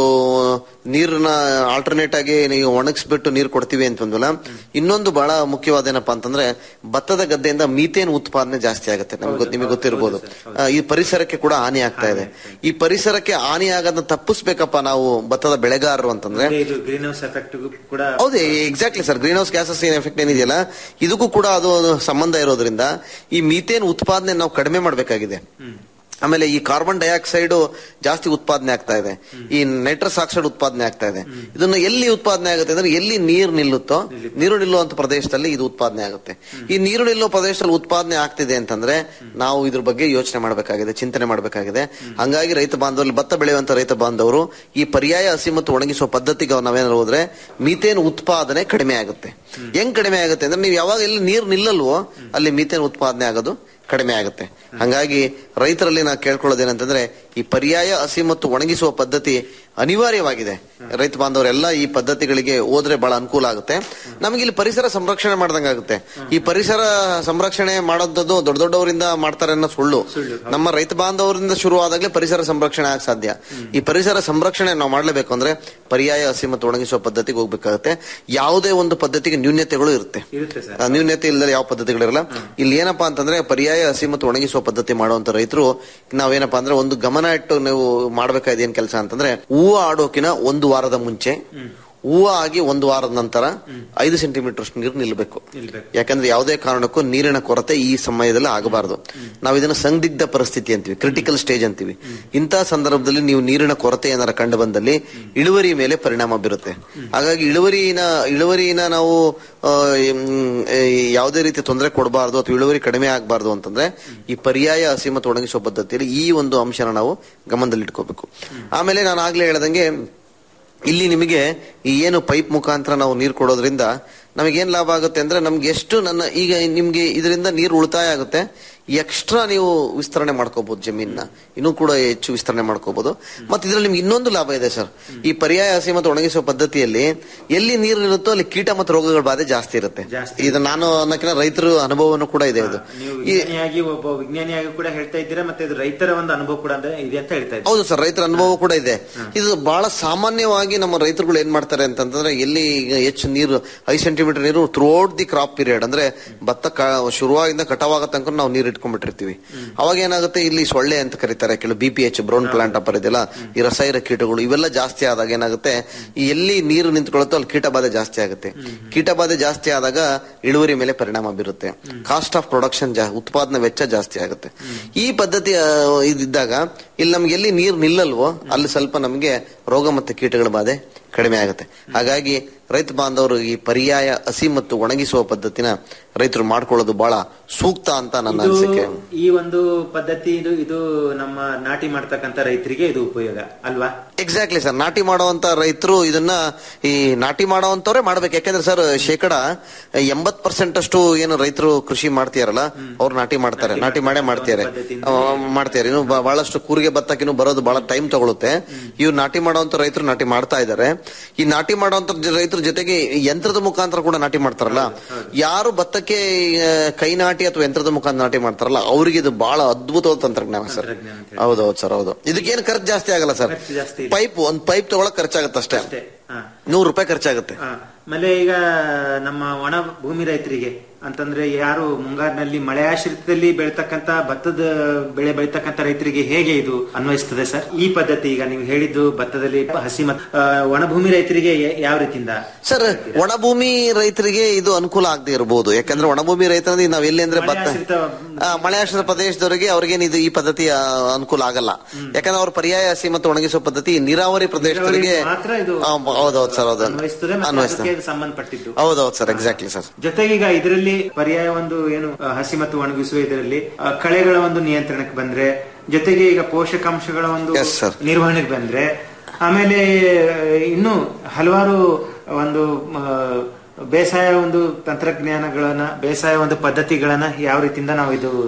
ನೀರನ್ನ ಆಲ್ಟರ್ನೇಟ್ ಆಗಿ ನೀವು ಒಣಗಿಸ್ಬಿಟ್ಟು ನೀರು ಕೊಡ್ತೀವಿ ಅಂತಂದ್ವಲ್ಲ ಇನ್ನೊಂದು ಬಹಳ ಮುಖ್ಯವಾದ ಏನಪ್ಪಾ ಅಂತಂದ್ರೆ ಭತ್ತದ ಗದ್ದೆಯಿಂದ ಮೀಥೇನ್ ಉತ್ಪಾದನೆ ಜಾಸ್ತಿ ಆಗುತ್ತೆ ನಮ್ಗೆ ಗೊತ್ತು- ನಿಮಗೆ ಗೊತ್ತಿರ್ಬೋದು ಆ, ಈ ಪರಿಸರಕ್ಕೆ ಕೂಡ ಹಾನಿ ಆಗ್ತಾ ಇದೆ ಈ ಪರಿಸರಕ್ಕೆ ಹಾನಿ ಆಗೋದನ್ನ ತಪ್ಪಿಸ್ಬೇಕಪ್ಪ ನಾವು ಭತ್ತದ ಬೆಳೆಗಾರರು ಅಂತಂದ್ರೆ ಇದು ಗ್ರೀನ್ ಹೌಸ್ ಎಫೆಕ್ಟ್ ಕೂಡ ಹೌದು exactly sir greenhouse gases ಏನ್ ಎಫೆಕ್ಟ್ ಏನಿದೆಯಲ್ಲ ಇದಕ್ಕೂ ಕೂಡ ಅದು ಸಂಬಂಧ ಇರೋದ್ರಿಂದ ಈ ಮೀಥೇನ್ ಉತ್ಪಾದನೆ ನಾವು ಕಡಿಮೆ ಮಾಡಬೇಕಾಗಿದೆ ಆಮೇಲೆ ಈ ಕಾರ್ಬನ್ ಡೈಆಕ್ಸೈಡ್ ಜಾಸ್ತಿ ಉತ್ಪಾದನೆ ಆಗ್ತಾ ಇದೆ ಈ ನೈಟ್ರಸ್ ಆಕ್ಸೈಡ್ ಉತ್ಪಾದನೆ ಆಗ್ತಾ ಇದೆ ಇದನ್ನ ಎಲ್ಲಿ ಉತ್ಪಾದನೆ ಆಗುತ್ತೆ ಅಂದ್ರೆ ಎಲ್ಲಿ ನೀರು ನಿಲ್ಲುತ್ತೋ ನೀರು ನಿಲ್ಲುವಂತ ಪ್ರದೇಶದಲ್ಲಿ ಇದು ಉತ್ಪಾದನೆ ಆಗುತ್ತೆ ಈ ನೀರು ನಿಲ್ಲುವ ಪ್ರದೇಶದಲ್ಲಿ ಉತ್ಪಾದನೆ ಆಗ್ತಿದೆ ಅಂತಂದ್ರೆ ನಾವು ಇದ್ರ ಬಗ್ಗೆ ಯೋಚನೆ ಮಾಡಬೇಕಾಗಿದೆ ಚಿಂತನೆ ಮಾಡಬೇಕಾಗಿದೆ ಹಂಗಾಗಿ ರೈತ ಬಾಂಧವರಲ್ಲಿ ಭತ್ತ ಬೆಳೆಯುವಂತ ರೈತ ಬಾಂಧವರು ಈ ಪರ್ಯಾಯ ಹಸಿ ಮತ್ತು ಒಣಗಿಸುವ ಪದ್ಧತಿಗೆ ನಾವೇನಾದ್ರು ಹೋದ್ರೆ ಮೀಥೇನ್ ಉತ್ಪಾದನೆ ಕಡಿಮೆ ಆಗುತ್ತೆ ಹೆಂಗ್ ಕಡಿಮೆ ಆಗುತ್ತೆ ಅಂದ್ರೆ ನೀವು ಯಾವಾಗ ಎಲ್ಲಿ ನೀರು ನಿಲ್ಲಲ್ವೋ ಅಲ್ಲಿ ಮೀಥೇನ್ ಉತ್ಪಾದನೆ ಆಗೋದು ಕಡಿಮೆ ಆಗುತ್ತೆ ಹಂಗಾಗಿ ರೈತರಲ್ಲಿ ನಾ ಕೇಳ್ಕೊಳ್ಳೋದೇನಂತಂದ್ರೆ ಈ ಪರ್ಯಾಯ ಹಸಿ ಮತ್ತು ಒಣಗಿಸುವ ಪದ್ಧತಿ ಅನಿವಾರ್ಯವಾಗಿದೆ ರೈತ ಬಾಂಧವರೆಲ್ಲ ಈ ಪದ್ಧತಿಗಳಿಗೆ ಹೋದ್ರೆ ಬಹಳ ಅನುಕೂಲ ಆಗುತ್ತೆ ನಮಗೆ ಇಲ್ಲಿ ಪರಿಸರ ಸಂರಕ್ಷಣೆ ಮಾಡ್ದಂಗಾಗುತ್ತೆ ಈ ಪರಿಸರ ಸಂರಕ್ಷಣೆ ಮಾಡೋದದ್ದು ದೊಡ್ಡ ದೊಡ್ಡವರಿಂದ ಮಾಡ್ತಾರೆ ಅನ್ನೋ ಸುಳ್ಳು ನಮ್ಮ ರೈತ ಬಾಂಧವರಿಂದ ಶುರುವಾದಾಗಲೇ ಪರಿಸರ ಸಂರಕ್ಷಣೆ ಆಗ ಸಾಧ್ಯ ಈ ಪರಿಸರ ಸಂರಕ್ಷಣೆ ನಾವು ಮಾಡ್ಲೇಬೇಕು ಅಂದ್ರೆ ಪರ್ಯಾಯ ಹಸಿ ಮತ್ತು ಒಣಗಿಸುವ ಪದ್ಧತಿಗೆ ಹೋಗ್ಬೇಕಾಗುತ್ತೆ ಯಾವುದೇ ಒಂದು ಪದ್ಧತಿಗೆ ನ್ಯೂನ್ಯತೆಗಳು ಇರುತ್ತೆ ಇರುತ್ತೆ ಸರ್ ಆ ನ್ಯೂನ್ಯತೆ ಇಲ್ಲದೆ ಯಾವ ಪದ್ಧತಿಗಳಿರಲ್ಲ ಇಲ್ಲಿ ಏನಪ್ಪಾ ಅಂತಂದ್ರೆ ಪರ್ಯಾಯ ಹಸಿ ಮತ್ತು ಒಣಗಿಸುವ ಪದ್ಧತಿ ಮಾಡುವಂತ ರೈತರು ನಾವೇನಪ್ಪಾ ಅಂದ್ರೆ ಒಂದು ಗಮನ ಇಟ್ಟು ನೀವು ಮಾಡ್ಬೇಕಾದ ಏನ್ ಕೆಲಸ ಅಂತಂದ್ರೆ ಹೂವು ಆಡೋಕಿನ ಒಂದು ವಾರದ ಮುಂಚೆ ಹೂವು ಆಗಿ ಒಂದು ವಾರದ ನಂತರ ಐದು ಸೆಂಟಿಮೀಟರ್ ನೀರು ನಿಲ್ಲಬೇಕು ಯಾಕಂದ್ರೆ ಯಾವುದೇ ಕಾರಣಕ್ಕೂ ನೀರಿನ ಕೊರತೆ ಈ ಸಮಯದಲ್ಲಿ ಆಗಬಾರದು ನಾವು ಇದನ್ನ ಸಂದಿಗ್ಧ ಪರಿಸ್ಥಿತಿ ಅಂತೀವಿ ಕ್ರಿಟಿಕಲ್ ಸ್ಟೇಜ್ ಅಂತೀವಿ ಇಂತಹ ಸಂದರ್ಭದಲ್ಲಿ ನೀವು ನೀರಿನ ಕೊರತೆ ಏನಾರ ಕಂಡು ಬಂದಲ್ಲಿ ಇಳುವರಿ ಮೇಲೆ ಪರಿಣಾಮ ಬೀರುತ್ತೆ ಹಾಗಾಗಿ ಇಳುವರಿನ ಇಳುವರಿನ ನಾವು ಆ, ಮ್, ಏ, ಯಾವುದೇ ರೀತಿ ತೊಂದರೆ ಕೊಡಬಾರ್ದು ಅಥವಾ ಇಳುವರಿ ಕಡಿಮೆ ಆಗಬಾರ್ದು ಅಂತಂದ್ರೆ ಈ ಪರ್ಯಾಯ ಹಸಿ ಮತ್ತು ಒಣಗಿಸುವ ಪದ್ಧತಿಯಲ್ಲಿ ಈ ಒಂದು ಅಂಶನ ನಾವು ಗಮನದಲ್ಲಿ ಇಟ್ಕೋಬೇಕು ಆಮೇಲೆ ನಾನು ಆಗ್ಲೇ ಹೇಳ್ದಂಗೆ ಇಲ್ಲಿ ನಿಮಗೆ ಈ ಏನು ಪೈಪ್ ಮುಖಾಂತರ ನಾವು ನೀರು ಕೊಡೋದ್ರಿಂದ ನಮಗೇನ್ ಲಾಭ ಆಗುತ್ತೆ ಅಂದ್ರೆ ನಮ್ಗೆ ಎಷ್ಟು ನನ್ನ ಈಗ ನಿಮ್ಗೆ ಇದರಿಂದ ನೀರು ಉಳಿತಾಯ ಆಗುತ್ತೆ ಎಕ್ಸ್ಟ್ರಾ ನೀವು ವಿಸ್ತರಣೆ ಮಾಡ್ಕೋಬಹುದು ಜಮೀನ ಇನ್ನೂ ಕೂಡ ಹೆಚ್ಚು ವಿಸ್ತರಣೆ ಮಾಡ್ಕೋಬಹುದು ಮತ್ತೆ ಇದರಲ್ಲಿ ನಿಮ್ಗೆ ಇನ್ನೊಂದು ಲಾಭ ಇದೆ ಸರ್ ಈ ಪರ್ಯಾಯ ಹಸಿ ಮತ್ತು ಒಣಗಿಸುವ ಪದ್ಧತಿಯಲ್ಲಿ ಎಲ್ಲಿ ನೀರು ಇರುತ್ತೋ ಅಲ್ಲಿ ಕೀಟ ಮತ್ತು ರೋಗಗಳ ಬಾಧೆ ಜಾಸ್ತಿ ಇರುತ್ತೆ ಇದು ನಾನು ಅನ್ನೋಕಿನ ರೈತರ ಅನುಭವನೂ ಕೂಡ ಇದೆ ಇದು ನೀವು ಈ ವಿಜ್ಞಾನಿಯಾಗಿ ಒಬ್ಬ ವಿಜ್ಞಾನಿಯಾಗಿ ಕೂಡ ಹೇಳ್ತಾ ಇದ್ದೀರಾ ಮತ್ತೆ ಇದು ರೈತರ ಒಂದು ಅನುಭವ ಕೂಡ ಅಂದ್ರೆ ಇದೆ ಅಂತ ಹೇಳ್ತಾ ಇದ್ದೀರಾ ಹೌದು ಸರ್ ರೈತರ ಅನುಭವ ಕೂಡ ಇದೆ ಇದು ಬಹಳ ಸಾಮಾನ್ಯವಾಗಿ ನಮ್ಮ ರೈತರುಗಳು ಏನ್ ಮಾಡ್ತಾರೆ ಅಂತಂದ್ರೆ ಎಲ್ಲಿ ಈಗ ಹೆಚ್ಚು ನೀರು ಐದು ಸೆಂಟಿಮೀಟರ್ ನೀರು ಥ್ರೂಔಟ್ ದಿ ಕ್ರಾಪ್ ಪೀರಿಯಡ್ ಅಂದ್ರೆ ಭತ್ತ ಕ- ಶುರುವಾಗಿಂದ ಕಟಾವಾಗ ತನಕ ನಾವು ನೀರು ಇಟ್ಕೊಂಡ್ಬಿಟ್ಟಿರ್ತೀವಿ ಅವಾಗ ಏನಾಗುತ್ತೆ ಇಲ್ಲಿ ಸೊಳ್ಳೆ ಅಂತ ಕರೀತಾರೆ ಕೆಲವು B P H brown plant hopper ಇದೆಯಲ್ಲ ಈ ರಸಾಯನ ಕೀಟಗಳು ಇವೆಲ್ಲ ಜಾಸ್ತಿ ಆದಾಗ ಏನಾಗುತ್ತೆ ಈ ಎಲ್ಲಿ ನೀರು ನಿಂತ್ಕೊಳ್ಳುತ್ತೋ ಅಲ್ಲಿ ಕೀಟಬಾಧೆ ಜಾಸ್ತಿ ಆಗುತ್ತೆ ಕೀಟಬಾಧೆ ಜಾಸ್ತಿ ಆದಾಗ ಇಳುವರಿ ಮೇಲೆ ಪರಿಣಾಮ ಬೀರುತ್ತೆ ಕಾಸ್ಟ್ ಆಫ್ ಪ್ರೊಡಕ್ಷನ್ ಉತ್ಪಾದನಾ ವೆಚ್ಚ ಜಾಸ್ತಿ ಆಗುತ್ತೆ ಈ ಪದ್ಧತಿ ಆ, ಇದ್ದಾಗ ಇಲ್ಲಿ ನಮ್ಗೆ ಎಲ್ಲಿ ನೀರು ನಿಲ್ಲಲ್ವೋ ಅಲ್ಲಿ ಸ್ವಲ್ಪ ನಮಗೆ ರೋಗ ಮತ್ತು ಕೀಟಗಳ ಬಾಧೆ ಕಡಿಮೆ ಆಗುತ್ತೆ ಹಾಗಾಗಿ ರೈತ ಬಾಂಧವರು ಈ ಪರ್ಯಾಯ ಹಸಿ ಮತ್ತು ಒಣಗಿಸುವ ಪದ್ಧತಿನ ರೈತರು ಮಾಡ್ಕೊಳ್ಳೋದು ಬಹಳ ಸೂಕ್ತ ಅಂತ ನನ್ನ ಇದು ಅನಿಸಿಕೆ ಈ ಒಂದು ಪದ್ಧತಿ ಇದು ಇದು ನಮ್ಮ ನಾಟಿ ಮಾಡ್ತಕ್ಕಂತ ರೈತರಿಗೆ ಇದು ಉಪಯೋಗ ಅಲ್ವಾ ಎಕ್ಸಾಕ್ಟ್ಲಿ ಸರ್ ನಾಟಿ ಮಾಡುವಂತ ರೈತರು ಇದನ್ನ ಈ ನಾಟಿ ಮಾಡುವಂತವ್ರೆ ಮಾಡ್ಬೇಕು ಯಾಕಂದ್ರೆ ಸರ್ ಶೇಕಡ ಎಂಬತ್ ಪರ್ಸೆಂಟ್ ಅಷ್ಟು ಏನು ರೈತರು ಕೃಷಿ ಮಾಡ್ತೀಯಾರಲ್ಲ ಅವ್ರು ನಾಟಿ ಮಾಡ್ತಾರೆ ನಾಟಿ ಮಾಡೇ ಮಾಡ್ತಾರೆ ಆ, ಮಾಡ್ತಾರೆ ಇನ್ನು ಬ- ಬಹಳಷ್ಟು ಕೂರಿಗೆ ಭತ್ತಕ್ಕೆ ಇನ್ನು ಬರೋದು ಬಹಳ ಟೈಮ್ ತಗೊಳುತ್ತೆ ಇವ್ರು ನಾಟಿ ಮಾಡುವಂತ ರೈತರು ನಾಟಿ ಮಾಡ್ತಾ ಇದ್ದಾರೆ ಈ ನಾಟಿ ಮಾಡುವಂತ ಜ- ರೈತರ ಜೊತೆಗೆ ಯಂತ್ರದ ಮುಖಾಂತರ ಕೂಡ ನಾಟಿ ಮಾಡ್ತಾರಲ್ಲ ಯಾರು ಭತ್ತಕ್ಕೆ ಆ, ಕೈ ನಾಟಿ ಅಥವಾ ಯಂತ್ರದ ಮುಖಾಂತರ ನಾಟಿ ಮಾಡ್ತಾರಲ್ಲ ಅವ್ರಿಗೆ ಇದು ಬಹಳ ಅದ್ಭುತವಾದ ತಂತ್ರಜ್ಞಾನ ಸರ್ ಹೌದೌದು ಸರ್ ಹೌದು ಇದಕ್ಕೇನು ಖರ್ಚು ಜಾಸ್ತಿ ಆಗಲ್ಲ ಸರ್ ಪೈಪ್ ಒಂದ್ ಪೈಪ್ ತಗೊಳಕ್ ಖರ್ಚಾಗತ್ತೆ ಅಷ್ಟೇ ನೂರು ರೂಪಾಯಿ ಖರ್ಚಾಗುತ್ತೆ ಆಮೇಲೆ ಈಗ ನಮ್ಮ ಒಣ ಭೂಮಿ ರೈತರಿಗೆ ಅಂತಂದ್ರೆ ಯಾರು ಮುಂಗಾರಿನಲ್ಲಿ ಮಳೆ ಆಶ್ರಿತದಲ್ಲಿ ಬೆಳ್ತಕ್ಕಂತ ಭತ್ತದ ಬೆಳೆ ಬೆಳಿತಕ್ಕಂತ ರೈತರಿಗೆ ಹೇಗೆ ಇದು ಅನ್ವಯಿಸ್ತದೆ ಸರ್ ಈ ಪದ್ಧತಿ ಈಗ ನೀವು ಹೇಳಿದ್ದು ಭತ್ತದಲ್ಲಿ ಹಸಿ ಮತ್ತು ಆ, ಒಣ ಭೂಮಿ ರೈತರಿಗೆ ಯ- ಯಾವ ರೀತಿಯಿಂದ ಸರ್ ಒಣಭೂಮಿ ರೈತರಿಗೆ ಇದು ಅನುಕೂಲ ಆಗದೆ ಇರಬಹುದು ಯಾಕಂದ್ರೆ ಒಣಭೂಮಿ ರೈತರಲ್ಲಿ ನಾವ್ ಎಲ್ಲಿ ಅಂದ್ರೆ ಭತ್ತ ಆ, ಮಳೆ ಆಶ್ರಿತ ಪ್ರದೇಶದವರಿಗೆ ಅವ್ರಿಗೇನು ಇದು ಈ ಪದ್ಧತಿ ಆ, ಅನುಕೂಲ ಆಗಲ್ಲ ಯಾಕಂದ್ರೆ ಅವ್ರ ಪರ್ಯಾಯ ಹಸಿ ಮತ್ತು ಒಣಗಿಸುವ ಪದ್ಧತಿ ನೀರಾವರಿ ಪ್ರದೇಶದವರಿಗೆ ಮಾತ್ರ ಇದು ಆ, ಹೌದೌದು ಸರ್ ಹೌದು ಅನ್ವಯಿಸ್ತದೆ ಮತ್ತು ಅನ್ವಯಿಸ್ತದೆ ಅದಕ್ಕೆ ಇದು ಸಂಬಂಧಪಟ್ಟಿದ್ದು ಹೌದೌದು ಸರ್ ಎಕ್ಸಾಕ್ಟ್ಲಿ ಸರ್ ಜೊತೆಗೆ ಈಗ ಇದರಲ್ಲಿ ಪರ್ಯಾಯ ಒಂದು ಏನು ಆ, ಹಸಿ ಮತ್ತು ಒಣಗಿಸುವ ಇದರಲ್ಲಿ ಆ, ಕಳೆಗಳ ಒಂದು ನಿಯಂತ್ರಣಕ್ಕೆ ಬಂದ್ರೆ ಜೊತೆಗೆ ಈಗ ಪೋಷಕಾಂಶಗಳ ಒಂದು ನಿರ್ವಹಣೆಗೆ ಬಂದ್ರೆ ಆಮೇಲೆ ಆ, ಇನ್ನು ಹಲವಾರು ಒಂದು ಆ, ಬೇಸಾಯ ಒಂದು ತಂತ್ರಜ್ಞಾನಗಳನ್ನ ಬೇಸಾಯ ಒಂದು ಪದ್ಧತಿಗಳನ್ನ ಯಾವ ರೀತಿಯಿಂದ ನಾವು ಇದು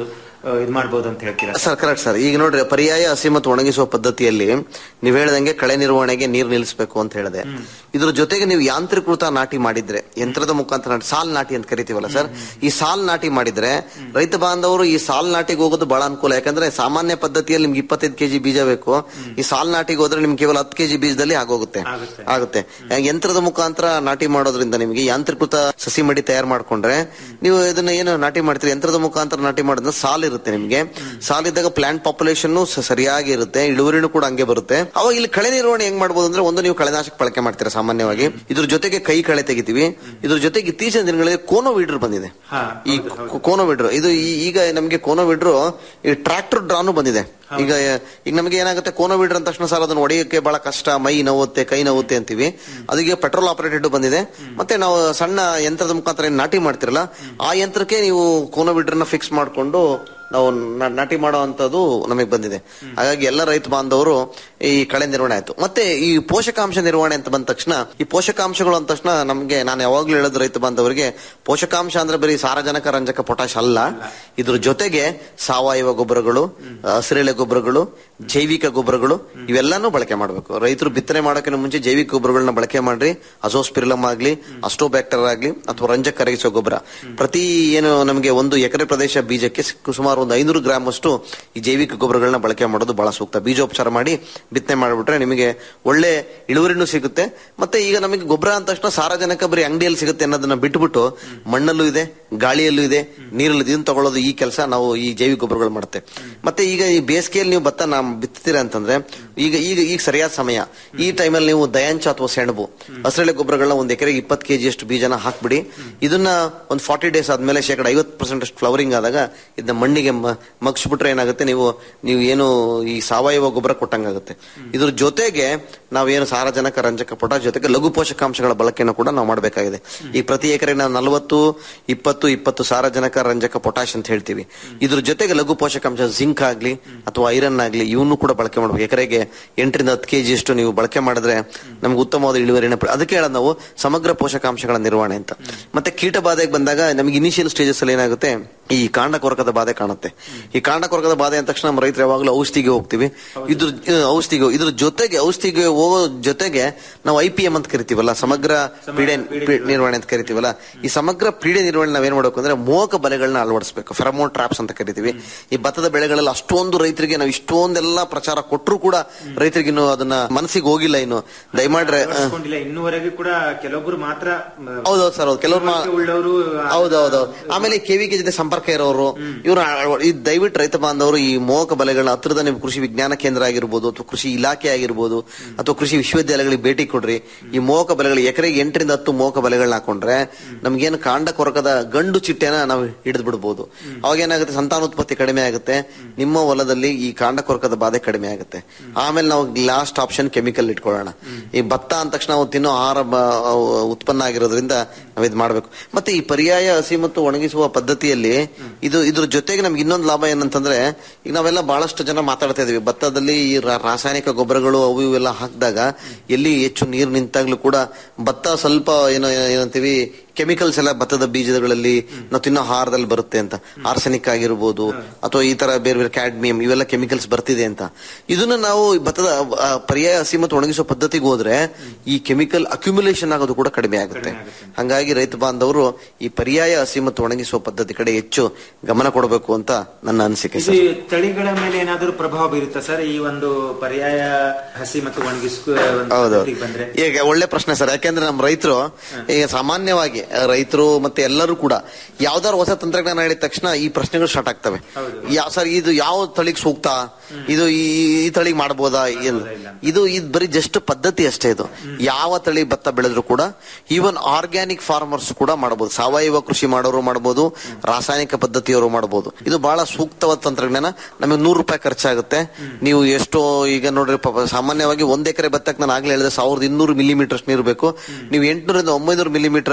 ಇದು ಮಾಡ್ಬೋದು ಅಂತ ಹೇಳ್ತೀರಾ ಸರ್ ಕರೆಕ್ಟ್ ಸರ್ ಈಗ ನೋಡ್ರಿ ಪರ್ಯಾಯ ಹಸಿ ಮತ್ತು ಒಣಗಿಸುವ ಪದ್ಧತಿಯಲ್ಲಿ ನೀವು ಹೇಳ್ದಂಗೆ ಕಳೆ ನಿರ್ವಹಣೆಗೆ ನೀರು ನಿಲ್ಲಿಸಬೇಕು ಅಂತ ಹೇಳಿದೆ ಇದ್ರ ಜೊತೆಗೆ ನೀವು ಯಾಂತ್ರೀಕೃತ ನಾಟಿ ಮಾಡಿದ್ರೆ ಯಂತ್ರದ ಮುಖಾಂತರ ನಾಟಿ ಸಾಲ್ ನಾಟಿ ಅಂತ ಕರಿತೀವಲ್ಲ ಸರ್ ಈ ಸಾಲ್ ನಾಟಿ ಮಾಡಿದ್ರೆ ರೈತ ಬಾಂಧವರು ಈ ಸಾಲ್ ನಾಟಿಗೆ ಹೋಗೋದು ಬಹಳ ಅನುಕೂಲ ಯಾಕಂದ್ರೆ ಸಾಮಾನ್ಯ ಪದ್ಧತಿಯಲ್ಲಿ ನಿಮ್ಗೆ ಇಪ್ಪತ್ತೈದು ಕೆಜಿ ಬೀಜ ಬೇಕು ಈ ಸಾಲ್ ನಾಟಿಗೆ ಹೋದ್ರೆ ನಿಮ್ಗೆ ಕೇವಲ ಹತ್ತು ಕೆಜಿ ಬೀಜದಲ್ಲಿ ಆಗೋಗುತ್ತೆ ಆಗುತ್ತೆ ಯಂತ್ರದ ಮುಖಾಂತರ ನಾಟಿ ಮಾಡೋದ್ರಿಂದ ನಿಮಗೆ ಯಾಂತ್ರೀಕೃತ ಸಸಿ ಮಡಿ ತಯಾರು ಮಾಡ್ಕೊಂಡ್ರೆ ನೀವು ಇದನ್ನ ಏನು ನಾಟಿ ಮಾಡ್ತೀರಿ ಯಂತ್ರದ ಮುಖಾಂತರ ನಾಟಿ ಮಾಡೋದ್ರಿಂದ ಸಾಲ್ ಇರುತ್ತೆ ನಿಮಗೆ ಸಾಲ್ ಇದ್ದಾಗ ಪ್ಲಾಂಟ್ ಪಾಪ್ಯುಲೇಷನ್ ಸರಿಯಾಗಿ ಇರುತ್ತೆ ಇಳುವರಿನೂ ಕೂಡ ಹಂಗೆ ಬರುತ್ತೆ ಅವಾಗ ಇಲ್ಲಿ ಕಳೆ ನಿರ್ವಹಣೆ ಹೆಂಗ್ ಮಾಡ್ಬೋದು ಅಂದ್ರೆ ಒಂದು ನೀವು ಕಳೆನಾಶಕ ಬಳಕೆ ಮಾಡ್ತೀರಾ ಸಾಮಾನ್ಯವಾಗಿ ಇದ್ರ ಜೊತೆಗೆ ಕೈ ಕಳೆ ತೆಗಿತೀವಿ ಇದ್ರ ಜೊತೆಗೆ ಇತ್ತೀಚಿನ ದಿನಗಳಲ್ಲಿ ಕೋನೋ ವೀಡ್ರ್ ಬಂದಿದೆ ಈ ಕೋನೋ ವೀಡ್ರ್ ಇದು ಈ- ಈಗ ನಮಗೆ ಕೋನೋ ವೀಡ್ರು ಈ ಟ್ರಾಕ್ಟರ್ ಡ್ರಾನು ಬಂದಿದೆ ಈಗ ಈಗ ನಮಗೆ ಏನಾಗುತ್ತೆ ಕೋನೋ ವೀಡ್ರ್ ಅಂದ ತಕ್ಷಣ ಸರ್ ಅದನ್ನ ಹೊಡೆಯಕ್ಕೆ ಬಹಳ ಕಷ್ಟ ಮೈ ನೋವುತ್ತೆ ಕೈ ನೋವುತ್ತೆ ಅಂತೀವಿ ಅದಕ್ಕೆ ಪೆಟ್ರೋಲ್ ಆಪರೇಟೆಡ್ ಬಂದಿದೆ ಮತ್ತೆ ನಾವು ಸಣ್ಣ ಯಂತ್ರದ ಮುಖಾಂತರ ಏನ್ ನಾಟಿ ಮಾಡ್ತಿರಲ್ಲ ಆ ಯಂತ್ರಕ್ಕೆ ನೀವು ಕೋನೋ ವೀಡ್ರನ್ನ ಫಿಕ್ಸ್ ಮಾಡ್ಕೊಂಡು ನಾವು ನ- ನಾಟಿ ಮಾಡುವಂತದ್ದು ನಮಗೆ ಬಂದಿದೆ ಹಾಗಾಗಿ ಎಲ್ಲ ರೈತ ಬಾಂಧವರು ಈ ಕಳೆ ನಿರ್ವಹಣೆ ಆಯ್ತು ಮತ್ತೆ ಈ ಪೋಷಕಾಂಶ ನಿರ್ವಹಣೆ ಅಂತ ಬಂದ ತಕ್ಷಣ ಈ ಪೋಷಕಾಂಶಗಳು ಅಂದ ತಕ್ಷಣ ನಮಗೆ ನಾನು ಯಾವಾಗ್ಲೂ ಹೇಳೋದು ರೈತ ಬಾಂಧವರಿಗೆ ಪೋಷಕಾಂಶ ಅಂದ್ರೆ ಬರೀ ಸಾರಜನಕ ರಂಜಕ ಪೊಟಾಶ್ ಅಲ್ಲ ಇದ್ರ ಜೊತೆಗೆ ಸಾವಯವ ಗೊಬ್ಬರಗಳು ಹಸಿರೆಳೆ ಗೊಬ್ಬರಗಳು ಜೈವಿಕ ಗೊಬ್ಬರಗಳು ಇವೆಲ್ಲಾನು ಬಳಕೆ ಮಾಡಬೇಕು ರೈತರು ಬಿತ್ತನೆ ಮಾಡೋಕ್ಕಿಂತ ಮುಂಚೆ ಜೈವಿಕ ಗೊಬ್ಬರಗಳನ್ನ ಬಳಕೆ ಮಾಡ್ರಿ ಅಜೋಸ್ಪಿರಿಲಮ್ ಆಗ್ಲಿ ಅಸ್ಟೋಬ್ಯಾಕ್ಟರ್ ಆಗ್ಲಿ ಅಥವಾ ರಂಜಕ ಕರಗಿಸೋ ಗೊಬ್ಬರ ಪ್ರತಿ ಏನು ನಮಗೆ ಒಂದು ಎಕರೆ ಪ್ರದೇಶ ಬೀಜಕ್ಕೆ ಸ್- ಸುಮಾರು ಒಂದು ಐನೂರು ಗ್ರಾಮ್ ಅಷ್ಟು ಈ ಜೈವಿಕ ಗೊಬ್ಬರಗಳನ್ನ ಬಳಕೆ ಮಾಡೋದು ಬಹಳ ಸೂಕ್ತ ಬೀಜೋಪಚಾರ ಮಾಡಿ ಬಿತ್ತನೆ ಮಾಡಿಬಿಟ್ರೆ ನಿಮಗೆ ಒಳ್ಳೆ ಇಳುವರಿನೂ ಸಿಗುತ್ತೆ ಮತ್ತೆ ಈಗ ನಮಗೆ ಗೊಬ್ಬರ ಅಂದ ತಕ್ಷಣ ಸಾರಜನಕ ಬರೀ ಅಂಗಡಿಯಲ್ಲಿ ಸಿಗುತ್ತೆ ಅನ್ನೋದನ್ನ ಬಿಟ್ಬಿಟ್ಟು ಮಣ್ಣಲ್ಲೂ ಇದೆ ಗಾಳಿಯಲ್ಲೂ ಇದೆ ನೀರಲ್ಲೂ ಇದೆ. ಇದನ್ನ ತಗೊಳ್ಳೋದು ಈ ಕೆಲಸ ನಾವು ಈ ಜೈವಿಕ ಗೊಬ್ಬರಗಳು ಮಾಡುತ್ತೆ ಮತ್ತೆ ಈಗ ಈ ಬೇಸಿಗೆಯಲ್ಲಿ ನೀವು ಭತ್ತ ನಾ ಬಿತ್ತೀರಾ ಅಂತಂದ್ರೆ ಈಗ ಈಗ ಈಗ ಸರಿಯಾದ ಸಮಯ ಈ ಟೈಮಲ್ಲಿ ನೀವು ದಯಾಂಚ ಅಥವಾ ಸೆಣಬು ಹಸಿರೆಳೆ ಗೊಬ್ಬರಗಳನ್ನ ಒಂದ್ ಎಕರೆಗೆ ಇಪ್ಪತ್ತು ಕೆಜಿ ಅಷ್ಟು ಬೀಜನ ಹಾಕ್ಬಿಡಿ ಇದನ್ನ ಒಂದು ಫಾರ್ಟಿ ಡೇಸ್ ಆದ್ಮೇಲೆ ಶೇಕಡ ಐವತ್ತು ಪರ್ಸೆಂಟ್ ಅಷ್ಟು ಫ್ಲವರಿಂಗ್ ಆದಾಗ ಇದನ್ನ ಮಣ್ಣಿಗೆ ಮ- ಮಗ್ಸ್ಬಿಟ್ರೆ ಏನಾಗುತ್ತೆ ನೀವು ನೀವು ಏನು ಈ ಸಾವಯವ ಗೊಬ್ಬರ ಕೊಟ್ಟಂಗಾಗುತ್ತೆ ಇದ್ರ ಜೊತೆಗೆ ನಾವೇನು ಸಾರಜನಕ ರಂಜಕ ಪೊಟಾಶ್ ಜೊತೆಗೆ ಲಘು ಪೋಷಕಾಂಶಗಳ ಬಳಕೆಯನ್ನು ಕೂಡ ನಾವು ಮಾಡಬೇಕಾಗಿದೆ ಈ ಪ್ರತಿ ಎಕರೆ ನಾವು ನಲವತ್ತು ಇಪ್ಪತ್ತು ಇಪ್ಪತ್ತು ಸಾರಜನಕ ರಂಜಕ ಪೊಟಾಶ್ ಅಂತ ಹೇಳ್ತೀವಿ ಇದ್ರ ಜೊತೆಗೆ ಲಘು ಪೋಷಕಾಂಶ ಜಿಂಕ್ ಆಗ್ಲಿ ಅಥವಾ ಐರನ್ ಆಗ್ಲಿ ಇವನು ಕೂಡ ಬಳಕೆ ಮಾಡಬೇಕು ಎಕರೆಗೆ ಎಂಟರಿಂದ ಹತ್ತು ಕೆಜಿ ಅಷ್ಟು ನೀವು ಬಳಕೆ ಮಾಡಿದ್ರೆ ನಮ್ಗೆ ಉತ್ತಮವಾದ ಇಳುವರಿನ ಪಡೆ- ಅದಕ್ಕೆ ಹೇಳೋದು ನಾವು ಸಮಗ್ರ ಪೋಷಕಾಂಶಗಳ ನಿರ್ವಹಣೆ ಅಂತ ಮತ್ತೆ ಕೀಟ ಬಾಧೆಗೆ ಬಂದಾಗ ನಮಗೆ ಇನಿಷಿಯಲ್ ಸ್ಟೇಜಸ್ ಅಲ್ಲಿ ಏನಾಗುತ್ತೆ ಈ ಕಾಂಡ ಕೊರಕದ ಬಾಧೆ ಕಾಣುತ್ತೆ ಈ ಕಾಂಡ ಕೊರಕದ ಬಾಧೆ ಅಂದ ತಕ್ಷಣ ನಮ್ಮ ರೈತರು ಯಾವಾಗಲೂ ಔಷಧಿಗೆ ಹೋಗ್ತೀವಿ ಇದ್ರ ಆ, ಔಷಧಿಗೆ ಇದ್ರ ಜೊತೆಗೆ ಔಷಧಿಗೆ ಹೋಗೋ ಜೊತೆಗೆ ನಾವು ಐ ಪಿ ಎಂ ಅಂತ ಕರಿತೀವಲ್ಲ ಸಮಗ್ರ ಪೀಡೆ ಪೀಡೆ ನಿರ್ವಹಣೆ ಅಂತ ಕರಿತೀವಲ್ಲ ಈ ಸಮಗ್ರ ಪೀಡೆ ನಿರ್ವಹಣೆ ನಾವೇನ್ ಮಾಡಬೇಕು ಅಂದ್ರೆ ಮೋಹಕ ಬಲೆಗಳನ್ನ ಅಳವಡಿಸಬೇಕು ಫೆರಮೋನ್ ಟ್ರಾಪ್ಸ್ ಅಂತ ಕರಿತೀವಿ ಈ ಭತ್ತದ ಬೆಳೆಗಳಲ್ಲಿ ಅಷ್ಟೊಂದು ರೈತರಿಗೆ ನಾವು ಇಷ್ಟೊಂದೆಲ್ಲ ಪ್ರಚಾರ ಕೊಟ್ಟರು ಕೂಡ ರೈತರಿಗೆ ಇನ್ನು ಅದನ್ನ ಮನಸ್ಸಿಗೆ ಹೋಗಿಲ್ಲ ಇನ್ನು ದಯಮಾಡ್ರೆ ಆ, ಅಳವಡಿಸ್ಕೊಂಡಿಲ್ಲ ಇನ್ನೂವರೆಗೂ ಕೂಡ ಕೆಲವೊಬ್ರು ಮಾತ್ರ ಮ, ಹೌದೌದು ಸರ್ ಹೌದು ಕೆಲವ್ರು ಮಾ- ಉಳ್ಳವರು ಹೌದೌದು ಆಮೇಲೆ ಕೆವಿಕೆ ಜೊತೆ ಸಂಪರ್ಕ ಇರೋರು ಇವರು ಈ ದಯವಿಟ್ಟು ರೈತ ಬಾಂಧವರು ಈ ಮೋಹಕ ಬಲೆಗಳನ್ನ ಹತ್ತಿರದ ನಿಮ್ಮ ಕೃಷಿ ವಿಜ್ಞಾನ ಕೇಂದ್ರ ಆಗಿರ್ಬೋದು ಅಥವಾ ಕೃಷಿ ಇಲಾಖೆ ಆಗಿರ್ಬೋದು ಅಥವಾ ಕೃಷಿ ವಿಶ್ವವಿದ್ಯಾಲಯಗಳಿಗೆ ಭೇಟಿ ಕೊಡ್ರಿ ಈ ಮೋಹಕ ಬಲೆಗಳು ಎಕರೆಗೆ ಎಂಟರಿಂದ ಹತ್ತು ಮೋಹಕ ಬಲೆಗಳನ್ನ ಹಾಕೊಂಡ್ರೆ ನಮ್ಗೇನು ಕಾಂಡ ಕೊರಕದ ಗಂಡು ಚಿಟ್ಟೆನ ನಾವು ಹಿಡಿದು ಬಿಡ್ಬೋದು ಅವಾಗ ಏನಾಗುತ್ತೆ ಸಂತಾನೋತ್ಪತ್ತಿ ಕಡಿಮೆ ಆಗುತ್ತೆ ನಿಮ್ಮ ಹೊಲದಲ್ಲಿ ಈ ಕಾಂಡ ಕೊರಕದ ಬಾಧೆ ಕಡಿಮೆ ಆಗುತ್ತೆ ಆಮೇಲೆ ನಾವು ಲಾಸ್ಟ್ ಆಪ್ಷನ್ ಕೆಮಿಕಲ್ ಇಟ್ಕೊಳ್ಳೋಣ ಈ ಭತ್ತ ಅಂದ ತಕ್ಷಣ ನಾವು ತಿನ್ನೋ ಆಹಾರ ಬ- ಉತ್ಪನ್ನ ಆಗಿರೋದ್ರಿಂದ ನಾವು ಇದು ಮಾಡ್ಬೇಕು ಮತ್ತೆ ಈ ಪರ್ಯಾಯ ಹಸಿ ಮತ್ತು ಒಣಗಿಸುವ ಪದ್ಧತಿಯಲ್ಲಿ ಇದು ಇದ್ರ ಜೊತೆಗೆ ನಮ್ಗೆ ಇನ್ನೊಂದು ಲಾಭ ಏನಂತಂದ್ರೆ ಈಗ ನಾವೆಲ್ಲ ಬಹಳಷ್ಟು ಜನ ಮಾತಾಡ್ತಾ ಇದೀವಿ ಭತ್ತದಲ್ಲಿ ಈ ರಾ- ರಾಸಾಯನಿಕ ಗೊಬ್ಬರಗಳು ಅವು ಇವೆಲ್ಲ ಹಾಕಿದಾಗ ಎಲ್ಲಿ ಹೆಚ್ಚು ನೀರು ನಿಂತಾಗ್ಲೂ ಕೂಡ ಭತ್ತ ಸ್ವಲ್ಪ ಏನೋ ಏನಂತೀವಿ ಕೆಮಿಕಲ್ಸ್ ಎಲ್ಲ ಭತ್ತದ ಬೀಜಗಳಲ್ಲಿ ನಾವು ತಿನ್ನೋ ಆಹಾರದಲ್ಲಿ ಬರುತ್ತೆ ಅಂತ ಆರ್ಸೆನಿಕ್ ಆಗಿರ್ಬೋದು ಅಥವಾ ಈ ತರ ಬೇರೆ ಬೇರೆ ಕ್ಯಾಡ್ಮಿಯಂ ಇವೆಲ್ಲ ಕೆಮಿಕಲ್ಸ್ ಬರ್ತಿದೆ ಅಂತ ಇದನ್ನ ನಾವು ಈ ಭತ್ತದ ಆ, ಪರ್ಯಾಯ ಹಸಿ ಮತ್ತು ಒಣಗಿಸುವ ಪದ್ಧತಿಗೆ ಹೋದ್ರೆ ಈ ಕೆಮಿಕಲ್ ಅಕ್ಯುಮುಲೇಷನ್ ಆಗೋದು ಕೂಡ ಕಡಿಮೆ ಆಗುತ್ತೆ ಹಂಗಾಗಿ ರೈತ ಬಾಂಧವರು ಈ ಪರ್ಯಾಯ ಹಸಿ ಮತ್ತು ಒಣಗಿಸುವ ಪದ್ಧತಿ ಕಡೆ ಹೆಚ್ಚು ಗಮನ ಕೊಡಬೇಕು ಅಂತ ನನ್ನ ಅನಿಸಿಕೆ ಇದು ಸರ್ ತಳಿಗಳ ಮೇಲೆ ಏನಾದರೂ ಪ್ರಭಾವ ಬೀರುತ್ತಾ ಸರ್ ಈ ಒಂದು ಪರ್ಯಾಯ ಹಸಿ ಮತ್ತು ಒಣಗಿಸುವ ಒಂದು ಹೌದು ಪದ್ಧತಿಗೆ ಬಂದ್ರೆ ಈಗ ಒಳ್ಳೆ ಪ್ರಶ್ನೆ ಸರ್ ಯಾಕೆಂದ್ರೆ ನಮ್ಮ ರೈತರು ಈಗ ಸಾಮಾನ್ಯವಾಗಿ ರೈತರು ಮತ್ತೆ ಎಲ್ಲರೂ ಕೂಡ ಯಾವ್ದಾದ್ರು ಹೊಸ ತಂತ್ರಜ್ಞಾನ ಹೇಳಿದ ತಕ್ಷಣ ಈ ಪ್ರಶ್ನೆಗಳು ಸ್ಟಾರ್ಟ್ ಆಗ್ತವೆ ಯಾವ ಸರ್ ಇದು ಯಾವ ತಳಿಗೆ ಸೂಕ್ತ ಇದು ಈ ಈ ತಳಿಗೆ ಮಾಡ್ಬೋದಾ ಏನು ಇದು ಇದು ಬರೀ ಜಸ್ಟ್ ಪದ್ಧತಿ ಅಷ್ಟೇ ಇದು ಯಾವ ತಳಿ ಭತ್ತ ಬೆಳೆದ್ರು ಕೂಡ ಈವನ್ ಆರ್ಗ್ಯಾನಿಕ್ ಫಾರ್ಮರ್ಸ್ ಕೂಡ ಮಾಡಬಹುದು ಸಾವಯವ ಕೃಷಿ ಮಾಡೋರು ಮಾಡಬಹುದು ರಾಸಾಯನಿಕ ಪದ್ಧತಿಯವರು ಮಾಡಬಹುದು ಇದು ಬಹಳ ಸೂಕ್ತವಾದ ತಂತ್ರಜ್ಞಾನ ನಮಗೆ ನೂರು ರೂಪಾಯಿ ಖರ್ಚಾಗುತ್ತೆ ನೀವು ಎಷ್ಟೋ ಈಗ ನೋಡ್ರಿ ಪಾಪ ಸಾಮಾನ್ಯವಾಗಿ ಒಂದ್ ಎಕರೆ ಭತ್ತಕ್ಕೆ ನಾನು ಆಗ್ಲೇ ಹೇಳಿದೆ ಸಾವಿರದ ಇನ್ನೂರು ಮಿಲಿಮೀಟರ್ ನೀರು ಬೇಕು ನೀವು ಎಂಟುನೂರಿಂದ ಒಂಬೈನೂರು ಮಿಲಿಮೀಟರ್ ಅಲ್ಲಿ ನೀವು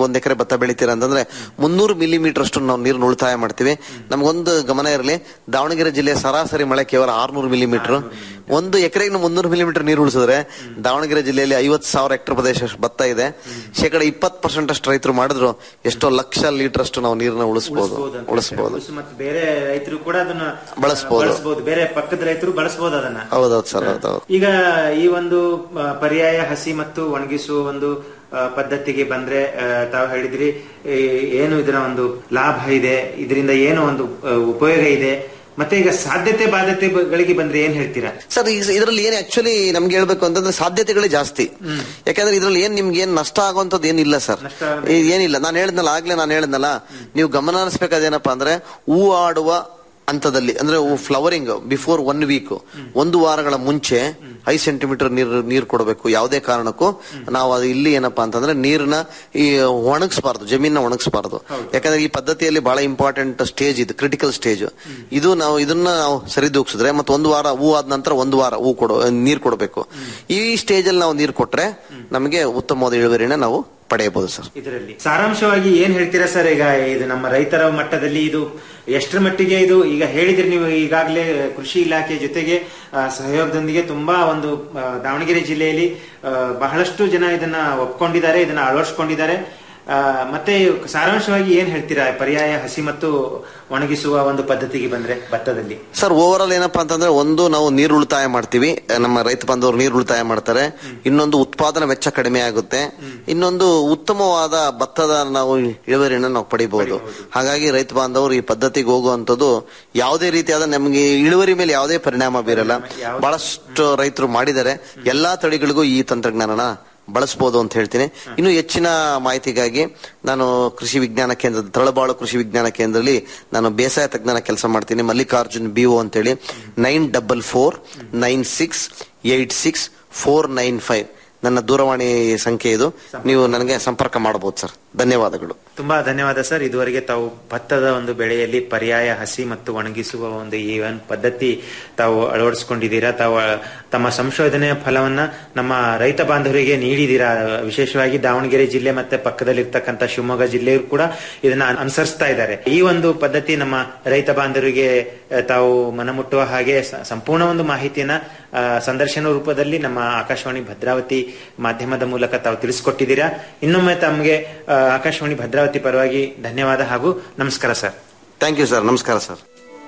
ಒಂದ್ ಎಕರೆ ಭತ್ತ ಬೆಳಿತೀರಾ ಅಂತಂದ್ರೆ ಮುನ್ನೂರು ಮಿಲಿಮೀಟರ್ ಅಷ್ಟು ನಾವು ನೀರನ್ನು ಉಳಿತಾಯ ಮಾಡ್ತೀವಿ ನಮ್ಗೊಂದು ಗಮನ ಇರಲಿ ದಾವಣಗೆರೆ ಜಿಲ್ಲೆಯ ಸರಾಸರಿ ಮಳೆ ಕೇವಲ ಆರ್ನೂರು ಮಿಲಿಮೀಟರ್ ಒಂದು ಎಕರೆಗೆ ಮುನ್ನೂರು ಮಿಲಿಮೀಟರ್ ನೀರು ಉಳಿಸಿದ್ರೆ ದಾವಣಗೆರೆ ಜಿಲ್ಲೆಯಲ್ಲಿ ಐವತ್ತು ಸಾವಿರ ಹೆಕ್ಟರ್ ಪ್ರದೇಶ ಅಷ್ಟು ಭತ್ತ ಇದೆ ಶೇಕಡ ಇಪ್ಪತ್ತು ಪರ್ಸೆಂಟ್ ಅಷ್ಟು ರೈತರು ಮಾಡಿದ್ರು ಎಷ್ಟೋ ಲಕ್ಷ ಲೀಟರ್ ಅಷ್ಟು ನಾವು ನೀರನ್ನ ಉಳಿಸಬಹುದು ಉಳಿಸಬಹುದು ಮತ್ತೆ ಬೇರೆ ರೈತರು ಕೂಡ ಅದನ್ನ ಬಳಸ್ಬೋದು. ಬಳಸಬಹುದು ಬೇರೆ ಪಕ್ಕದ ರೈತರು ಬಳಸಬಹುದು ಅದನ್ನ ಹೌದೌದು ಸರ್ ಹೌದೌದು ಈಗ ಈ ಒಂದು ಆ, ಪರ್ಯಾಯ ಹಸಿ ಮತ್ತು ಒಣಗಿಸುವ ಒಂದು ಆ, ಪದ್ಧತಿಗೆ ಬಂದ್ರೆ ಆ, ತಾವು ಹೇಳಿದ್ರಿ ಈ, ಏನು ಇದರ ಒಂದು ಲಾಭ ಇದೆ ಇದರಿಂದ ಏನು ಒಂದು ಆ, ಉಪಯೋಗ ಇದೆ ಮತ್ತೆ ಈಗ ಸಾಧ್ಯತೆ ಬಾಧ್ಯತೆಗಳಿಗೆ ಬಂದ್ರೆ ಏನ್ ಹೇಳ್ತೀರಾ ಸರ್ ಈಗ ಇದರಲ್ಲಿ ಏನ್ ಆಕ್ಚುಲಿ ನಮ್ಗೆ ಹೇಳ್ಬೇಕು ಅಂತಂದ್ರೆ ಸಾಧ್ಯತೆಗಳೇ ಜಾಸ್ತಿ ಯಾಕಂದ್ರೆ ಇದ್ರಲ್ಲಿ ಏನ್ ನಿಮ್ಗೆ ಏನ್ ನಷ್ಟ ಆಗುವಂತದ್ದು ಏನಿಲ್ಲ ಸರ್ ಈ- ಏನಿಲ್ಲ ನಾನು ಹೇಳಿದ್ನಲ್ಲ ಆಗ್ಲೇ ನಾನು ಹೇಳಿದ್ನಲ್ಲ ನೀವು ಗಮನ ಹರಿಸ್ಬೇಕಾದೇನಪ್ಪ ಅಂದ್ರೆ ಹೂ ಆಡುವ ಹಂತದಲ್ಲಿ ಅಂದ್ರೆ ಫ್ಲವರಿಂಗ್ ಬಿಫೋರ್ ಒನ್ ವೀಕ್ ಒಂದು ವಾರಗಳ ಮುಂಚೆ ಐದು ಸೆಂಟಿಮೀಟರ್ ನೀರು ನೀರು ಕೊಡಬೇಕು ಯಾವುದೇ ಕಾರಣಕ್ಕೂ ನಾವು ಅದು ಇಲ್ಲಿ ಏನಪ್ಪಾ ಅಂತಂದ್ರೆ ನೀರನ್ನ ಈ ಒಣಗಿಸಬಾರ್ದು ಜಮೀನ ಒಣಗಿಸಬಾರ್ದು ಯಾಕಂದ್ರೆ ಈ ಪದ್ಧತಿಯಲ್ಲಿ ಬಹಳ ಇಂಪಾರ್ಟೆಂಟ್ ಸ್ಟೇಜ್ ಇದು ಕ್ರಿಟಿಕಲ್ ಸ್ಟೇಜ್ ಇದು ನಾವು ಇದನ್ನ ನಾವು ಸರಿದೂಗಿಸಿದ್ರೆ ಮತ್ತೆ ಒಂದು ವಾರ ಹೂ ಆದ ನಂತರ ಒಂದು ವಾರ ಹೂ ಕೊಡೋ ನೀರು ಕೊಡಬೇಕು ಈ ಸ್ಟೇಜ್ ಅಲ್ಲಿ ನಾವು ನೀರು ಕೊಟ್ರೆ ನಮಗೆ ಉತ್ತಮವಾದ ಇಳುವರಿನ ನಾವು ಪಡೆಯಬಹುದು ಸರ್ ಇದರಲ್ಲಿ ಸಾರಾಂಶವಾಗಿ ಏನ್ ಹೇಳ್ತೀರಾ ಸರ್ ಈಗ ಇದು ನಮ್ಮ ರೈತರ ಮಟ್ಟದಲ್ಲಿ ಇದು ಎಷ್ಟರ ಮಟ್ಟಿಗೆ ಇದು ಈಗ ಹೇಳಿದ್ರಿ ನೀವು ಈಗಾಗಲೇ ಕೃಷಿ ಇಲಾಖೆ ಜೊತೆಗೆ ಆ, ಸಹಯೋಗದೊಂದಿಗೆ ತುಂಬಾ ಒಂದು ಆ, ದಾವಣಗೆರೆ ಜಿಲ್ಲೆಯಲ್ಲಿ ಆ, ಬಹಳಷ್ಟು ಜನ ಇದನ್ನ ಒಪ್ಕೊಂಡಿದ್ದಾರೆ ಇದನ್ನ ಅಳವಡಿಸ್ಕೊಂಡಿದ್ದಾರೆ ಆ, ಮತ್ತೆ ಸಾರಾಂಶವಾಗಿ ಏನ್ ಹೇಳ್ತೀರಾ ಪರ್ಯಾಯ ಹಸಿ ಮತ್ತು ಒಣಗಿಸುವ ಒಂದು ಪದ್ಧತಿಗೆ ಬಂದ್ರೆ ಭತ್ತದಲ್ಲಿ ಸರ್ ಓವರ್ ಆಲ್ ಏನಪ್ಪಾ ಅಂತಂದ್ರೆ ಒಂದು ನಾವು ನೀರು ಉಳಿತಾಯ ಮಾಡ್ತೀವಿ ಅಹ್, ನಮ್ಮ ರೈತ ಬಾಂಧವರು ನೀರು ಉಳಿತಾಯ ಮಾಡ್ತಾರೆ ಇನ್ನೊಂದು ಉತ್ಪಾದನಾ ವೆಚ್ಚ ಕಡಿಮೆ ಆಗುತ್ತೆ ಇನ್ನೊಂದು ಉತ್ತಮವಾದ ಭತ್ತದ ನಾವು ಇಳುವರಿನ ನಾವು ಪಡಿಬಹುದು ಹಾಗಾಗಿ ರೈತ ಬಾಂಧವರು ಈ ಪದ್ಧತಿಗೆ ಹೋಗುವಂತದ್ದು ಯಾವುದೇ ರೀತಿಯಾದ ನಮಗೆ ಇಳುವರಿ ಮೇಲೆ ಯಾವುದೇ ಪರಿಣಾಮ ಬೀರಲ್ಲ ಬಹಳಷ್ಟು ರೈತರು ಮಾಡಿದ್ದಾರೆ ಎಲ್ಲಾ ತಳಿಗಳಿಗೂ ಈ ತಂತ್ರಜ್ಞಾನನ ಬಳಸಬಹುದು ಅಂತ ಹೇಳ್ತೀನಿ ಇನ್ನು ಹೆಚ್ಚಿನ ಮಾಹಿತಿಗಾಗಿ ನಾನು ಕೃಷಿ ವಿಜ್ಞಾನ ಕೇಂದ್ರದ ತಳಬಾಳು ಕೃಷಿ ವಿಜ್ಞಾನ ಕೇಂದ್ರದಲ್ಲಿ ನಾನು ಬೇಸಾಯ ತಜ್ಞನ ಕೆಲಸ ಮಾಡ್ತೀನಿ ಮಲ್ಲಿಕಾರ್ಜುನ್ ಬಿ ಒ ಅಂತೇಳಿ nine double four nine six eight six four nine five ನನ್ನ ದೂರವಾಣಿ ಸಂಖ್ಯೆ ಇದು ನೀವು ನನಗೆ ಸಂಪರ್ಕ ಮಾಡಬಹುದು ಸರ್ ಧನ್ಯವಾದಗಳು ತುಂಬಾ ಧನ್ಯವಾದ ಸರ್ ಇದುವರೆಗೆ ತಾವು ಭತ್ತದ ಒಂದು ಬೆಳೆಯಲ್ಲಿ ಪರ್ಯಾಯ ಹಸಿ ಮತ್ತು ಒಣಗಿಸುವ ಒಂದು ಈ ಒಂದು ಪದ್ಧತಿ ತಾವು ಅಳವಡಿಸಿಕೊಂಡಿದ್ದೀರಾ ತಾವು ತಮ್ಮ ಸಂಶೋಧನೆಯ ಫಲವನ್ನ ನಮ್ಮ ರೈತ ಬಾಂಧವರಿಗೆ ನೀಡಿದ್ದೀರಾ ವಿಶೇಷವಾಗಿ ದಾವಣಗೆರೆ ಜಿಲ್ಲೆ ಮತ್ತೆ ಪಕ್ಕದಲ್ಲಿರ್ತಕ್ಕಂಥ ಶಿವಮೊಗ್ಗ ಜಿಲ್ಲೆಯವರು ಕೂಡ ಇದನ್ನ ಅನುಸರಿಸ್ತಾ ಇದ್ದಾರೆ ಈ ಒಂದು ಪದ್ಧತಿ ನಮ್ಮ ರೈತ ಬಾಂಧವರಿಗೆ ಆ, ತಾವು ಮನಮುಟ್ಟುವ ಹಾಗೆ ಸ- ಸಂಪೂರ್ಣ ಒಂದು ಮಾಹಿತಿಯನ್ನ ಆ, ಸಂದರ್ಶನ ರೂಪದಲ್ಲಿ ನಮ್ಮ ಆಕಾಶವಾಣಿ ಭದ್ರಾವತಿ ಮಾಧ್ಯಮದ ಮೂಲಕ ತಾವು ತಿಳಿಸ್ಕೊಟ್ಟಿದ್ದೀರಾ ಇನ್ನೊಮ್ಮೆ ತಮಗೆ ಆ, ಆಕಾಶವಾಣಿ ಭದ್ರಾವತಿ ಪರವಾಗಿ ಧನ್ಯವಾದ ಹಾಗೂ ನಮಸ್ಕಾರ ಸರ್ ಥ್ಯಾಂಕ್ ಯು ಸರ್ ನಮಸ್ಕಾರ ಸರ್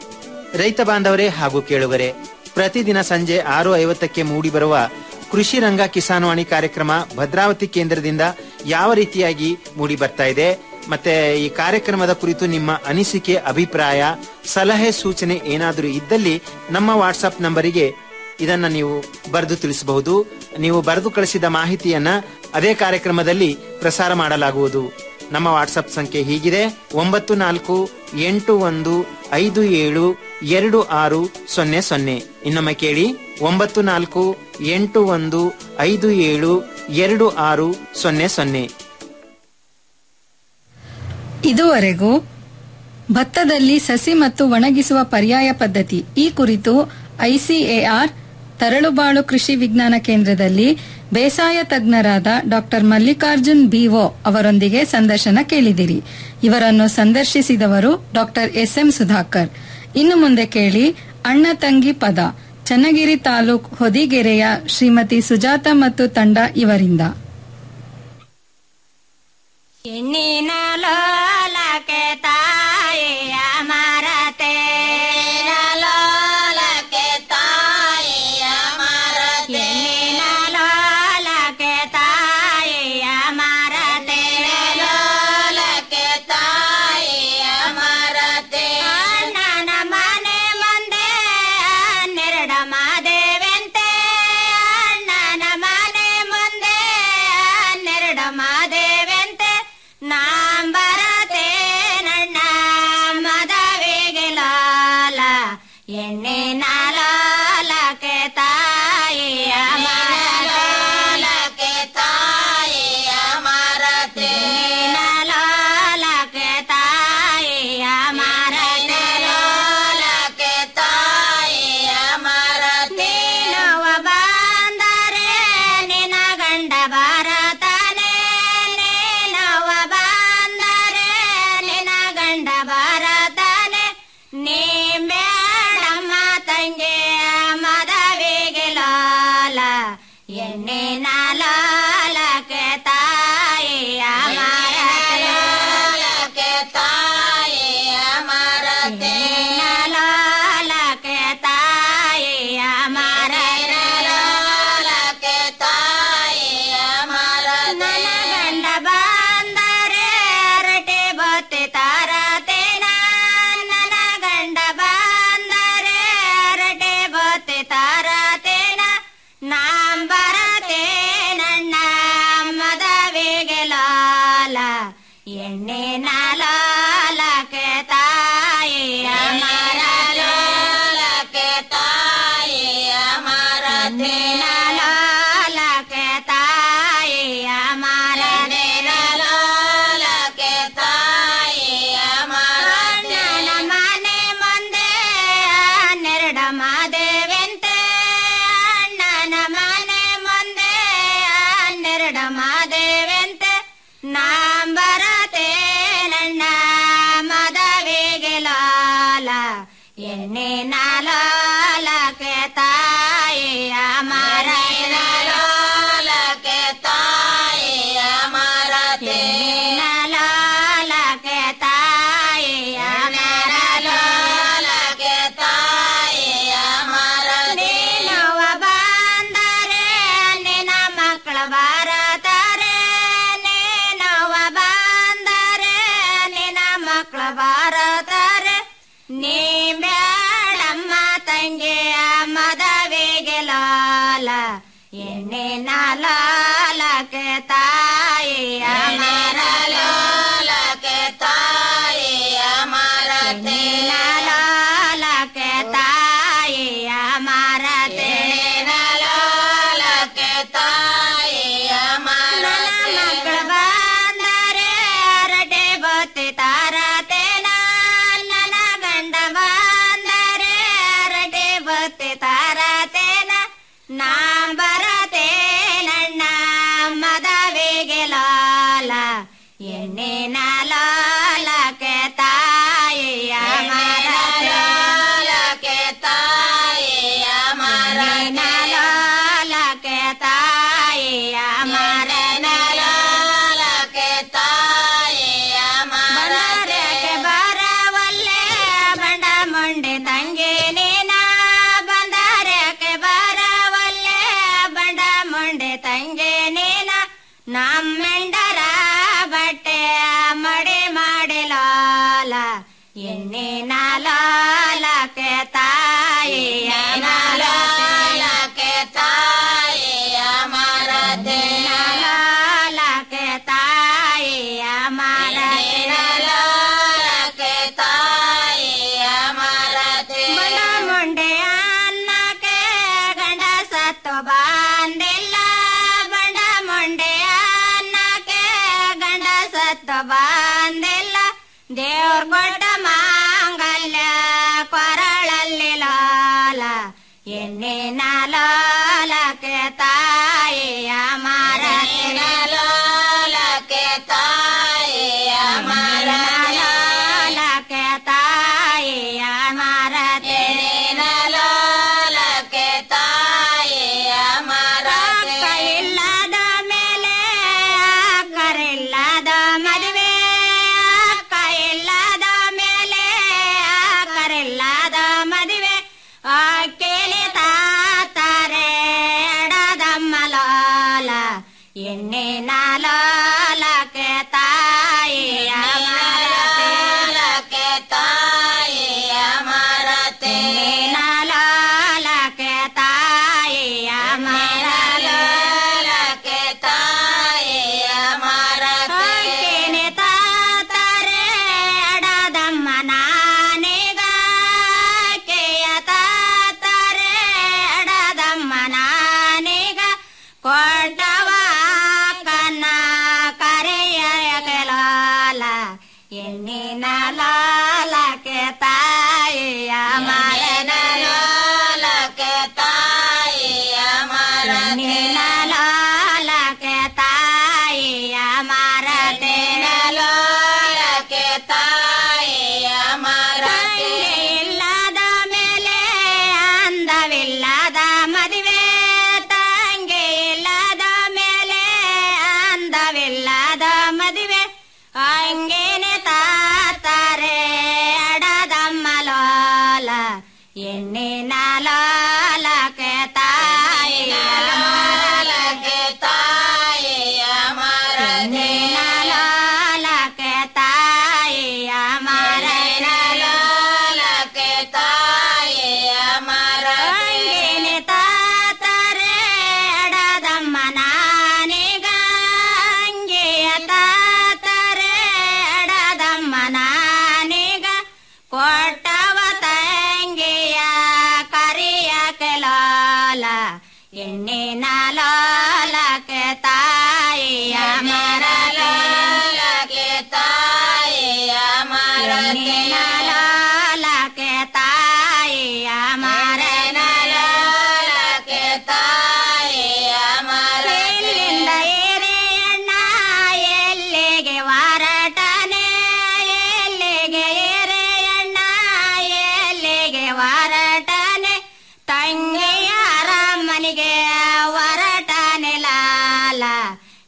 ರೈತ ಬಾಂಧವರೇ ಹಾಗೂ ಕೇಳುಗರೆ ಪ್ರತಿದಿನ ಸಂಜೆ ಆರು ಐವತ್ತಕ್ಕೆ ಮೂಡಿ ಬರುವ ಕೃಷಿ ರಂಗ ಕಿಸಾನ್ವಾಣಿ ಕಾರ್ಯಕ್ರಮ ಭದ್ರಾವತಿ ಕೇಂದ್ರದಿಂದ ಯಾವ ರೀತಿಯಾಗಿ ಮೂಡಿ ಬರ್ತಾ ಇದೆ ಮತ್ತೆ ಈ ಕಾರ್ಯಕ್ರಮದ ಕುರಿತು ನಿಮ್ಮ ಅನಿಸಿಕೆ ಅಭಿಪ್ರಾಯ ಸಲಹೆ ಸೂಚನೆ ಏನಾದರೂ ಇದ್ದಲ್ಲಿ ನಮ್ಮ ವಾಟ್ಸ್ಆಪ್ ನಂಬರಿಗೆ ಇದನ್ನ ನೀವು ಬರೆದು ತಿಳಿಸಬಹುದು ನೀವು ಬರೆದು ಕಳಿಸಿದ ಮಾಹಿತಿಯನ್ನ ಅದೇ ಕಾರ್ಯಕ್ರಮದಲ್ಲಿ ಪ್ರಸಾರ ಮಾಡಲಾಗುವುದು ನಮ್ಮ ವಾಟ್ಸಪ್ ಸಂಖ್ಯೆ ಹೀಗಿದೆ ಒಂಬತ್ತು ನಾಲ್ಕು ಎಂಟು ಒಂದು ಐದು ಏಳು ಎರಡು ಆರು ಸೊನ್ನೆ ಸೊನ್ನೆ ಇನ್ನೊಮ್ಮೆ ಕೇಳಿ ಒಂಬತ್ತು ನಾಲ್ಕು ಎಂಟು ಒಂದು ಐದು ಏಳು ಎರಡು ಆರು ಸೊನ್ನೆ ಸೊನ್ನೆ ಇದುವರೆಗೂ ಭತ್ತದಲ್ಲಿ ಸಸಿ ಮತ್ತು ಒಣಗಿಸುವ ಪರ್ಯಾಯ ಪದ್ಧತಿ ಈ ಕುರಿತು ಐಸಿಎಆರ್ ತರಳುಬಾಳು ಕೃಷಿ ವಿಜ್ಞಾನ ಕೇಂದ್ರದಲ್ಲಿ ಬೇಸಾಯ ತಜ್ಞರಾದ ಡಾಕ್ಟರ್ ಮಲ್ಲಿಕಾರ್ಜುನ್ ಬಿಒ ಅವರೊಂದಿಗೆ ಸಂದರ್ಶನ ಕೇಳಿದಿರಿ ಇವರನ್ನು ಸಂದರ್ಶಿಸಿದವರು ಡಾಕ್ಟರ್ ಎಸ್ಎಂ ಸುಧಾಕರ್ ಇನ್ನು ಮುಂದೆ ಕೇಳಿ ಅಣ್ಣ ತಂಗಿ ಪದ ಚನ್ನಗಿರಿ ತಾಲೂಕ್ ಹೊದಿಗೆರೆಯ ಶ್ರೀಮತಿ ಸುಜಾತ ಮತ್ತು ತಂಡ ಇವರಿಂದ ಹೆಣ್ಣಿನ ಲೋಲಕ್ಕೆ ತಾಯಿಯ ಮರತೆ ಲೋಲಕ್ಕೆ ತಾಯಿಯ ಮರತೆ ಹೆಣ್ಣಿನ ಲೋಲಕ್ಕೆ ತಾಯಿಯ ಮರತೆ ಲೋಲಕ್ಕೆ ತಾಯಿಯ ಮರತೆ ಅಣ್ಣನ ಮನೆ ಮುಂದೆ ಹನ್ನೆರಡ ಮಾದೇವಂತೆ ಅಣ್ಣನ ಮನೆ ಮುಂದೆ ಹನ್ನೆರಡ ಮಾದೇವಂತೆ ನಾಂಬರ ಎಣ್ಣಿನ ಲೋಲಕ್ಕೆ ತಾಯಿಯ ಮರತೆ ತಾಯಿಯ ಮರತೆ ಲೋಲಕ್ಕೆ ತಾಯಿಯ ಮರತೆ ಲೋಲಕ್ಕೆ ತಾಯಿಯ ಮರತೆ ಗಂಡ ಬಂದರೆ ಅರಟೆ ಬತ್ತೆ ತಾರತೇನ ನನ್ನ ಗಂಡ ಬಂದರೆ ಅರಟೆ ಬತ್ತೆ ತಾರತೇನ ನಾಂ ಬರತೆ ನನ್ನ ಮದವಿಗೆ ಲಾಲ ಎಣ್ಣೆನ ಲಾಲಕ್ಕೆ ತಾಯಿಯ ಮರ ಲೋಲಕ್ಕೆ ತಾಯಿಯ ಮರತೆ ಲಾಲಕ್ಕೆ ತಾಯಿಯ ಮರತೆ ಲೋಲಕ್ಕೆ ತಾಯಿಯ ಮರ ನನ್ನ ಮನೆ ಮುಂದೆ ಹನ್ನೆರಡ ಮಾದೇವೆಂತೆ ಅಣ್ಣನ ಮನೆ ಮುಂದೆ ಹನ್ನೆರಡ ಮಾದೇವೆಂತೆ ನಾಂಬರತೆ ನನ್ನ ಮದವಿಗೆ ಲಾಲ ಎಣ್ಣೆನ ಲಾಲಕ್ಕೆ ತಾಯಿಯ ಮರ ಲಾಲಕ್ಕೆ ತಾಯಿಯ ಮರತೆ ಲಾಲಕ್ಕೆ ತಾಯಿಯ ಮರ ಲಾಲಕ್ಕೆ ತಾಯಿಯ ಮರ ನೀನವ ಬಂದರೆ ನಿನ್ನ ಮಕ್ಕಳ ಬಾರತಾರೆ ನೀನವ ಬಂದರೆ ನಿನ್ನ ಮಕ್ಕಳ ಬಾರತಾರೆ ನೀ ಬ್ಯಾಡಮ್ಮ ತಂಗಿಯ ಮದವಿಗೆ ಲಾಲ ಎಣ್ಣೆನ ಲಾಲಕ್ಕೆ ತಾಯಿಯ ಮರ ಲಾಲಕ್ಕೆ ತಾಯಿಯ ಮರತೆ ಲಾಲಕ್ಕೆ ತಾಯಿಯ ಮರತೆ ಲಾಲಕ್ಕೆ ತಾಯಿಯ ಮರ ಮಕ್ಕಳ ಬಂದರೆ ಅರಟೆ ಬತ್ತೆ ತಾರತೇನ ನನ್ನ ಗಂಡ ಬಂದರೆ ಅರಟೆ ಬತ್ತೆ ತಾರತೇನ ನಾಂ ಬರತೆ ನನ್ನ ಮದವಿಗೆ ಲಾಲ ಎಣ್ಣೆನ ಲಾಲಕ್ಕೆ ತಾಯಿಯ ಮರ ಲಾಲಕ್ಕೆ ತಾಯಿಯ ಮರ ಲಾಲಕ್ಕೆ ತಾಯಿಯ ಮರ ಲಾಲಕ್ಕೆ ತಾಯಿಯ ಮರಕ್ಕೆ ಬರವಲ್ಲೆ ಬಂಡ ಮೊಂಡೆ ತಂಗಿ ನೀನ ಬಂದಾರಕ್ಕೆ ಬರವಲ್ಲೆ ಬಂಡ ಮೊಂಡೆ ತಂಗಿ ನೀನ ನಮ್ಮೆಂಡರ ಬಟ್ಟೆ ಮಡಿ ಮಾಡಿ ಲಾಲ ಎಣ್ಣಿನ ಲಾಲಕ್ಕೆ ತಾಯಿಯ ಲಾಲಕ್ಕೆ ತಾಯಿಯ ಮರತೆ ಲಾಲಕ್ಕೆ ತಾಯಿಯ ಮರತೆ ಲಾಲಕ್ಕೆ ತಾಯಿಯ ಮರತೆ ಬಡ ಮೊಂಡೆ ಅನ್ನಕ್ಕೆ ಗಂಡ ಸತ್ತು ಬಂದಿಲ್ಲ ಬಂಡ ಮೊಂಡೆ ಅನ್ನಕ್ಕೆ ಗಂಡ ಸತ್ತು ಬಂದಿಲ್ಲ ದೇವ್ರ ಕೊಟ್ಟ ಮಾಂಗಲ್ಯ ಕೊರಳಲ್ಲಿ ಲಾಲ ಎಣ್ಣಿನ ಲಾಲಕ್ಕೆ ತಾಯಿಯ ಮರ ಲಾಲಕ್ಕೆ ತಾಯಿಯ ಮರ ಲಾಲಕ್ಕೆ ತಾಯಿಯ ಮರತೆ ಲಾಲಕ್ಕೆ ತಾಯಿಯ ಮರ ಇಲ್ಲದ ಮೇಲೆ ಅಕ್ಕರಿಲ್ಲದ ಮದುವೆ ಅಕ್ಕ ಇಲ್ಲದ ಮೇಲೆ ಅಕ್ಕರಿಲ್ಲದ ಮದುವೆ ಕೇಳಿ ತಾತಾರೆ ಎಡದಮ್ಮ ಲಾಲ ಎಣ್ಣಿನ ಲಾಲಕ್ಕೆ ತಾಯಿಯ ಮರತೆ ತಾಯಿಯ ಮರತೆ ಲಾಲಕ್ಕೆ ತಾಯಿಯ ಮರ ಲಾಲಕ್ಕೆ ತಾಯಿಯ ಮರತೆ ತಾತಾರೆ ಎಡದಮ್ಮ ನಾನೀಗ ಕೇಯ ತಾತಾರೆ ಎಡದಮ್ಮ ನಾನೀಗ ಕೊಟ್ಟವ ಕನ್ನ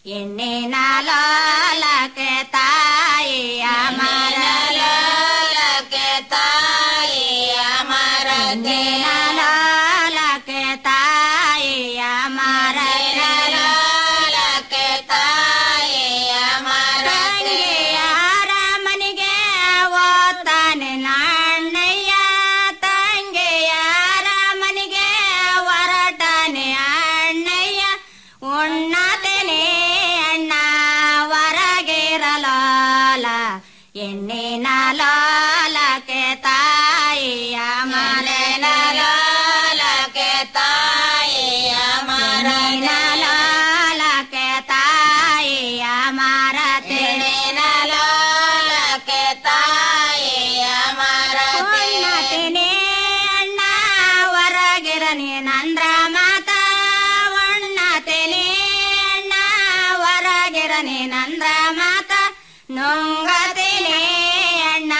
ಎಣ್ಣಿನ ಲೋಲಕ್ಕೆ ತಾಯಿಯ ಮರಲೋಲಕ್ಕೆ ತಾಯಿಯ ಮರದಿನ ಲೋಲಕ್ಕೆ ತಾಯಿಯ ಮರಲೋಲಕ್ಕೆ ತಾಯಿಯ ಮರಗಿಯಾರ ಮನೆಗೆ ಓದ್ತಾನೆ ನಾಣ್ಣಯ್ಯ ತಂಗಿಯಾರ ಮನೆಗೆ ಹೊರಟಾನೆ ಅಣ್ಣಯ್ಯ ಉಣ್ಣತೇನೆ ಅಣ್ಣ ಹೊರಗಿರಲಾಲ ಎಣ್ಣಿನ ಲಾಲಕ್ಕೆ ತಾಯಿಯ ಮನೆನ ಲಾಲಕ್ಕೆ ತಾಯಿಯ ಮರನ ಲಾಲಕ್ಕೆ ತಾಯಿಯ ಮರತಿನ ಲಾಲಕ್ಕೆ ತಾಯಿಯ ಮರತಿನೇ ಅಣ್ಣ ಹೊರಗಿರನಿ ನಂದ್ರ ಮಾತ ಒಣ್ಣತೇನೆ ಅಣ್ಣ ಹೊರಗಿರನಿ ನಂದ್ರ ಮಾತ ನುಂಗತೇನೆ ಅಣ್ಣ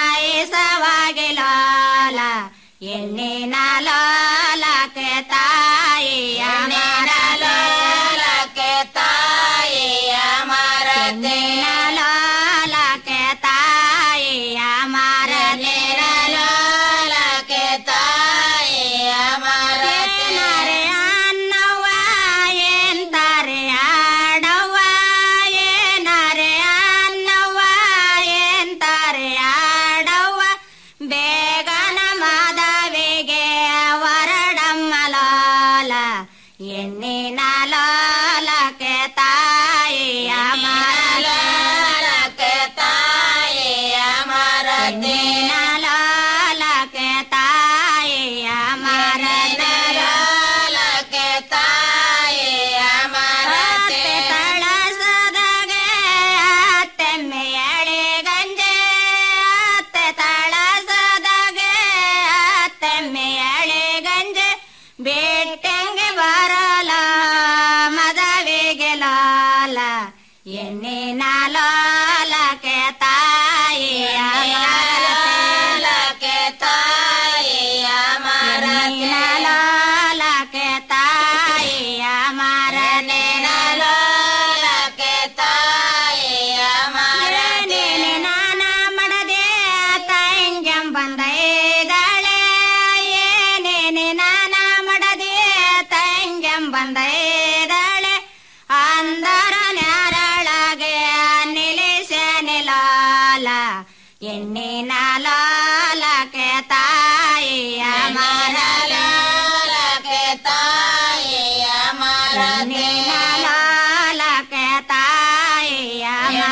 ಇಸವಾಗಿಲಾಲ ಎಣ್ಣಿನ ಲಾಲಕ್ಕೆ ತಾಯಿಯ ಮರಲೋಲಕ್ಕೆ ತಾಯಿಯ ಮರದಿನ ಲಾಲಕ್ಕೆ ತಾಯಿಯ ಮರದಿನ ಲಾಲಕ್ಕೆ ತಾಯಿಯ ಮರದಿನರೆ ಅನ್ನವ್ವ ಎಂತಾರೆ ಆಡವ್ವ ಏನರೆ ಅನ್ನವ್ವ ಎಂತಾರೆ ಆಡವ್ವ ಬೇಗನ ಮಾಧವಿಗೆ ವರಡಮ್ಮಲಾಲ ಎಣ್ಣಿನ ಲಾಲಕ್ಕೆ ತಾಯಿಯ ಮರಲಕ್ಕೆ ತಾಯಿಯ ಮರದಿನ ಲಾಲಕ್ಕೆ ತಾಯಿಯ ಮರನ ಲಾಲಕ್ಕೆ ತಾಯಿಯ ಮರತೆ ತಳಸದಗೆ ಅತ್ತೆಮ್ಮೆಯಳೆ ಗಂಜೆ ಅತ್ತೆ ತಳಸದಗೆ ಅತ್ತೆಮ್ಮೆಯಳೆ ಗಂಜೆ ಬೇಟಂಗೆ ಬರಲ ಮದವಿಗೆ ಲಾಲ ಎಣ್ಣಿನ ಲಾಲಕ್ಕೆ ತಾಯಿಯ ಲಾಲಕ್ಕೆ ತಾಯಿಯ ಮರನ ಲಾಲಕ್ಕೆ ತಾಯಿಯ ಮರನೇನ ಲಾಲಕ್ಕೆ ತಾಯಿಯ ಮರನೇನೆ ನಾನ ಮಡದೆ ತಂಗಂ ಬಂದೈದಾಳೆ ಏನೇನೆ ನಾನ ಮಡದೆ ತಂಗಂ ಬಂದೈದಾಳೆ ಅಂದರ ನ್ಯಾರಳಗೆ ನಿಲ್ಲಿಸನೆ ಲಾಲ ಎಣ್ಣಿನ ಲಾಲಕ್ಕೆ ತಾಯಿಯ ಮರಲಕ್ಕೆ ತಾಯಿಯ ಮರದಿನ ಲಾಲಕ್ಕೆ ತಾಯಿಯ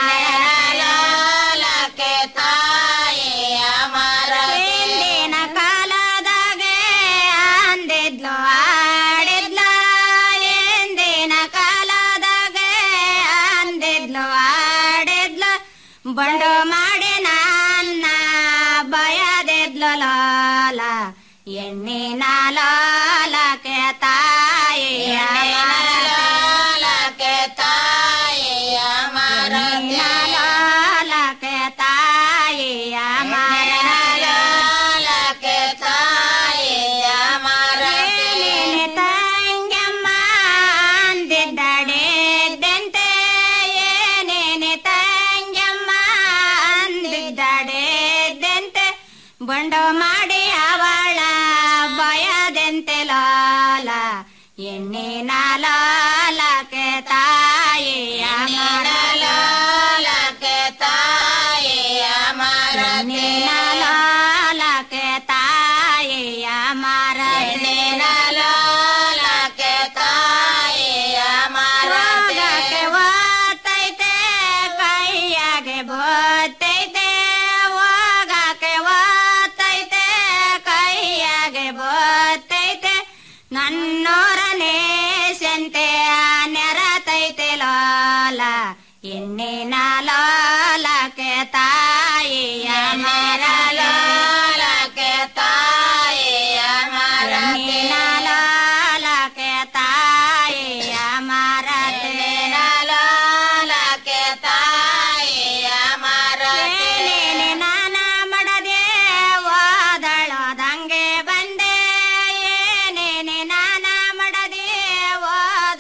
ಮರಲಕ್ಕೆ ತಾಯಿಯ ಮರ ಹಿಂದಿನ ಕಾಲದಾಗೆ ಅಂದಿದ್ಲು ಆಡಿದ್ಲ ಎಂದಿನ ಕಾಲದಾಗೆ ಅಂದಿದ್ಲು ಆಡಿದ್ಲು ಬಂಡು ಮಾಡಿ ನನ್ನ ಬಯದಿದ್ಲು ಲಾಲ ಎಣ್ಣಿನ ಲಾಲಕ್ಕೆ ತಾಯಿಯ ಲಾಲಕ್ಕೆ ತಾಯಿಯ ಮರದಿನ ಲಾಲಕ್ಕೆ ತಾಯಿಯ ಮರನ ಲಾಲಕ್ಕೆ ತಾಯಿಯ ಮರದಿನ ತಂಗಮ್ಮ ಅಂದಿದ್ದಡೆದಂತೆ ಏನೇನೆ ತಂಗಮ್ಮ ಅಂದಿದ್ದಡೆದಂತೆ ಬಂಡು ಮಾಡಿ ಅವಳ ಭಯದಂತೆ ಲಾಲ ಎಣ್ಣಿನ ಲಾಲಕ್ಕೆ ತಾಯಿಯ ಲಾಲಕ್ಕೆ ತಾಯಿಯ ಮರದಿನ ಲಾಲಕ್ಕೆ ತಾಯಿಯ ಮರದಿನ ಲಾಲಕ್ಕೆ ತಾಯಿಯ ಮರದಕ್ಕೆ ಓತೈತೆ ಕೈಯಾಗೆ ಬೋತೈತೆ ಹೋಗಕ್ಕೆ ಓತೈತೆ ಕೈಯಾಗೆ ಬೋತೈತೆ ನನ್ನೋರನೇ ಸಂತೆ ನೆರತೈತೆ ಲಾಲ ಎಣ್ಣೆ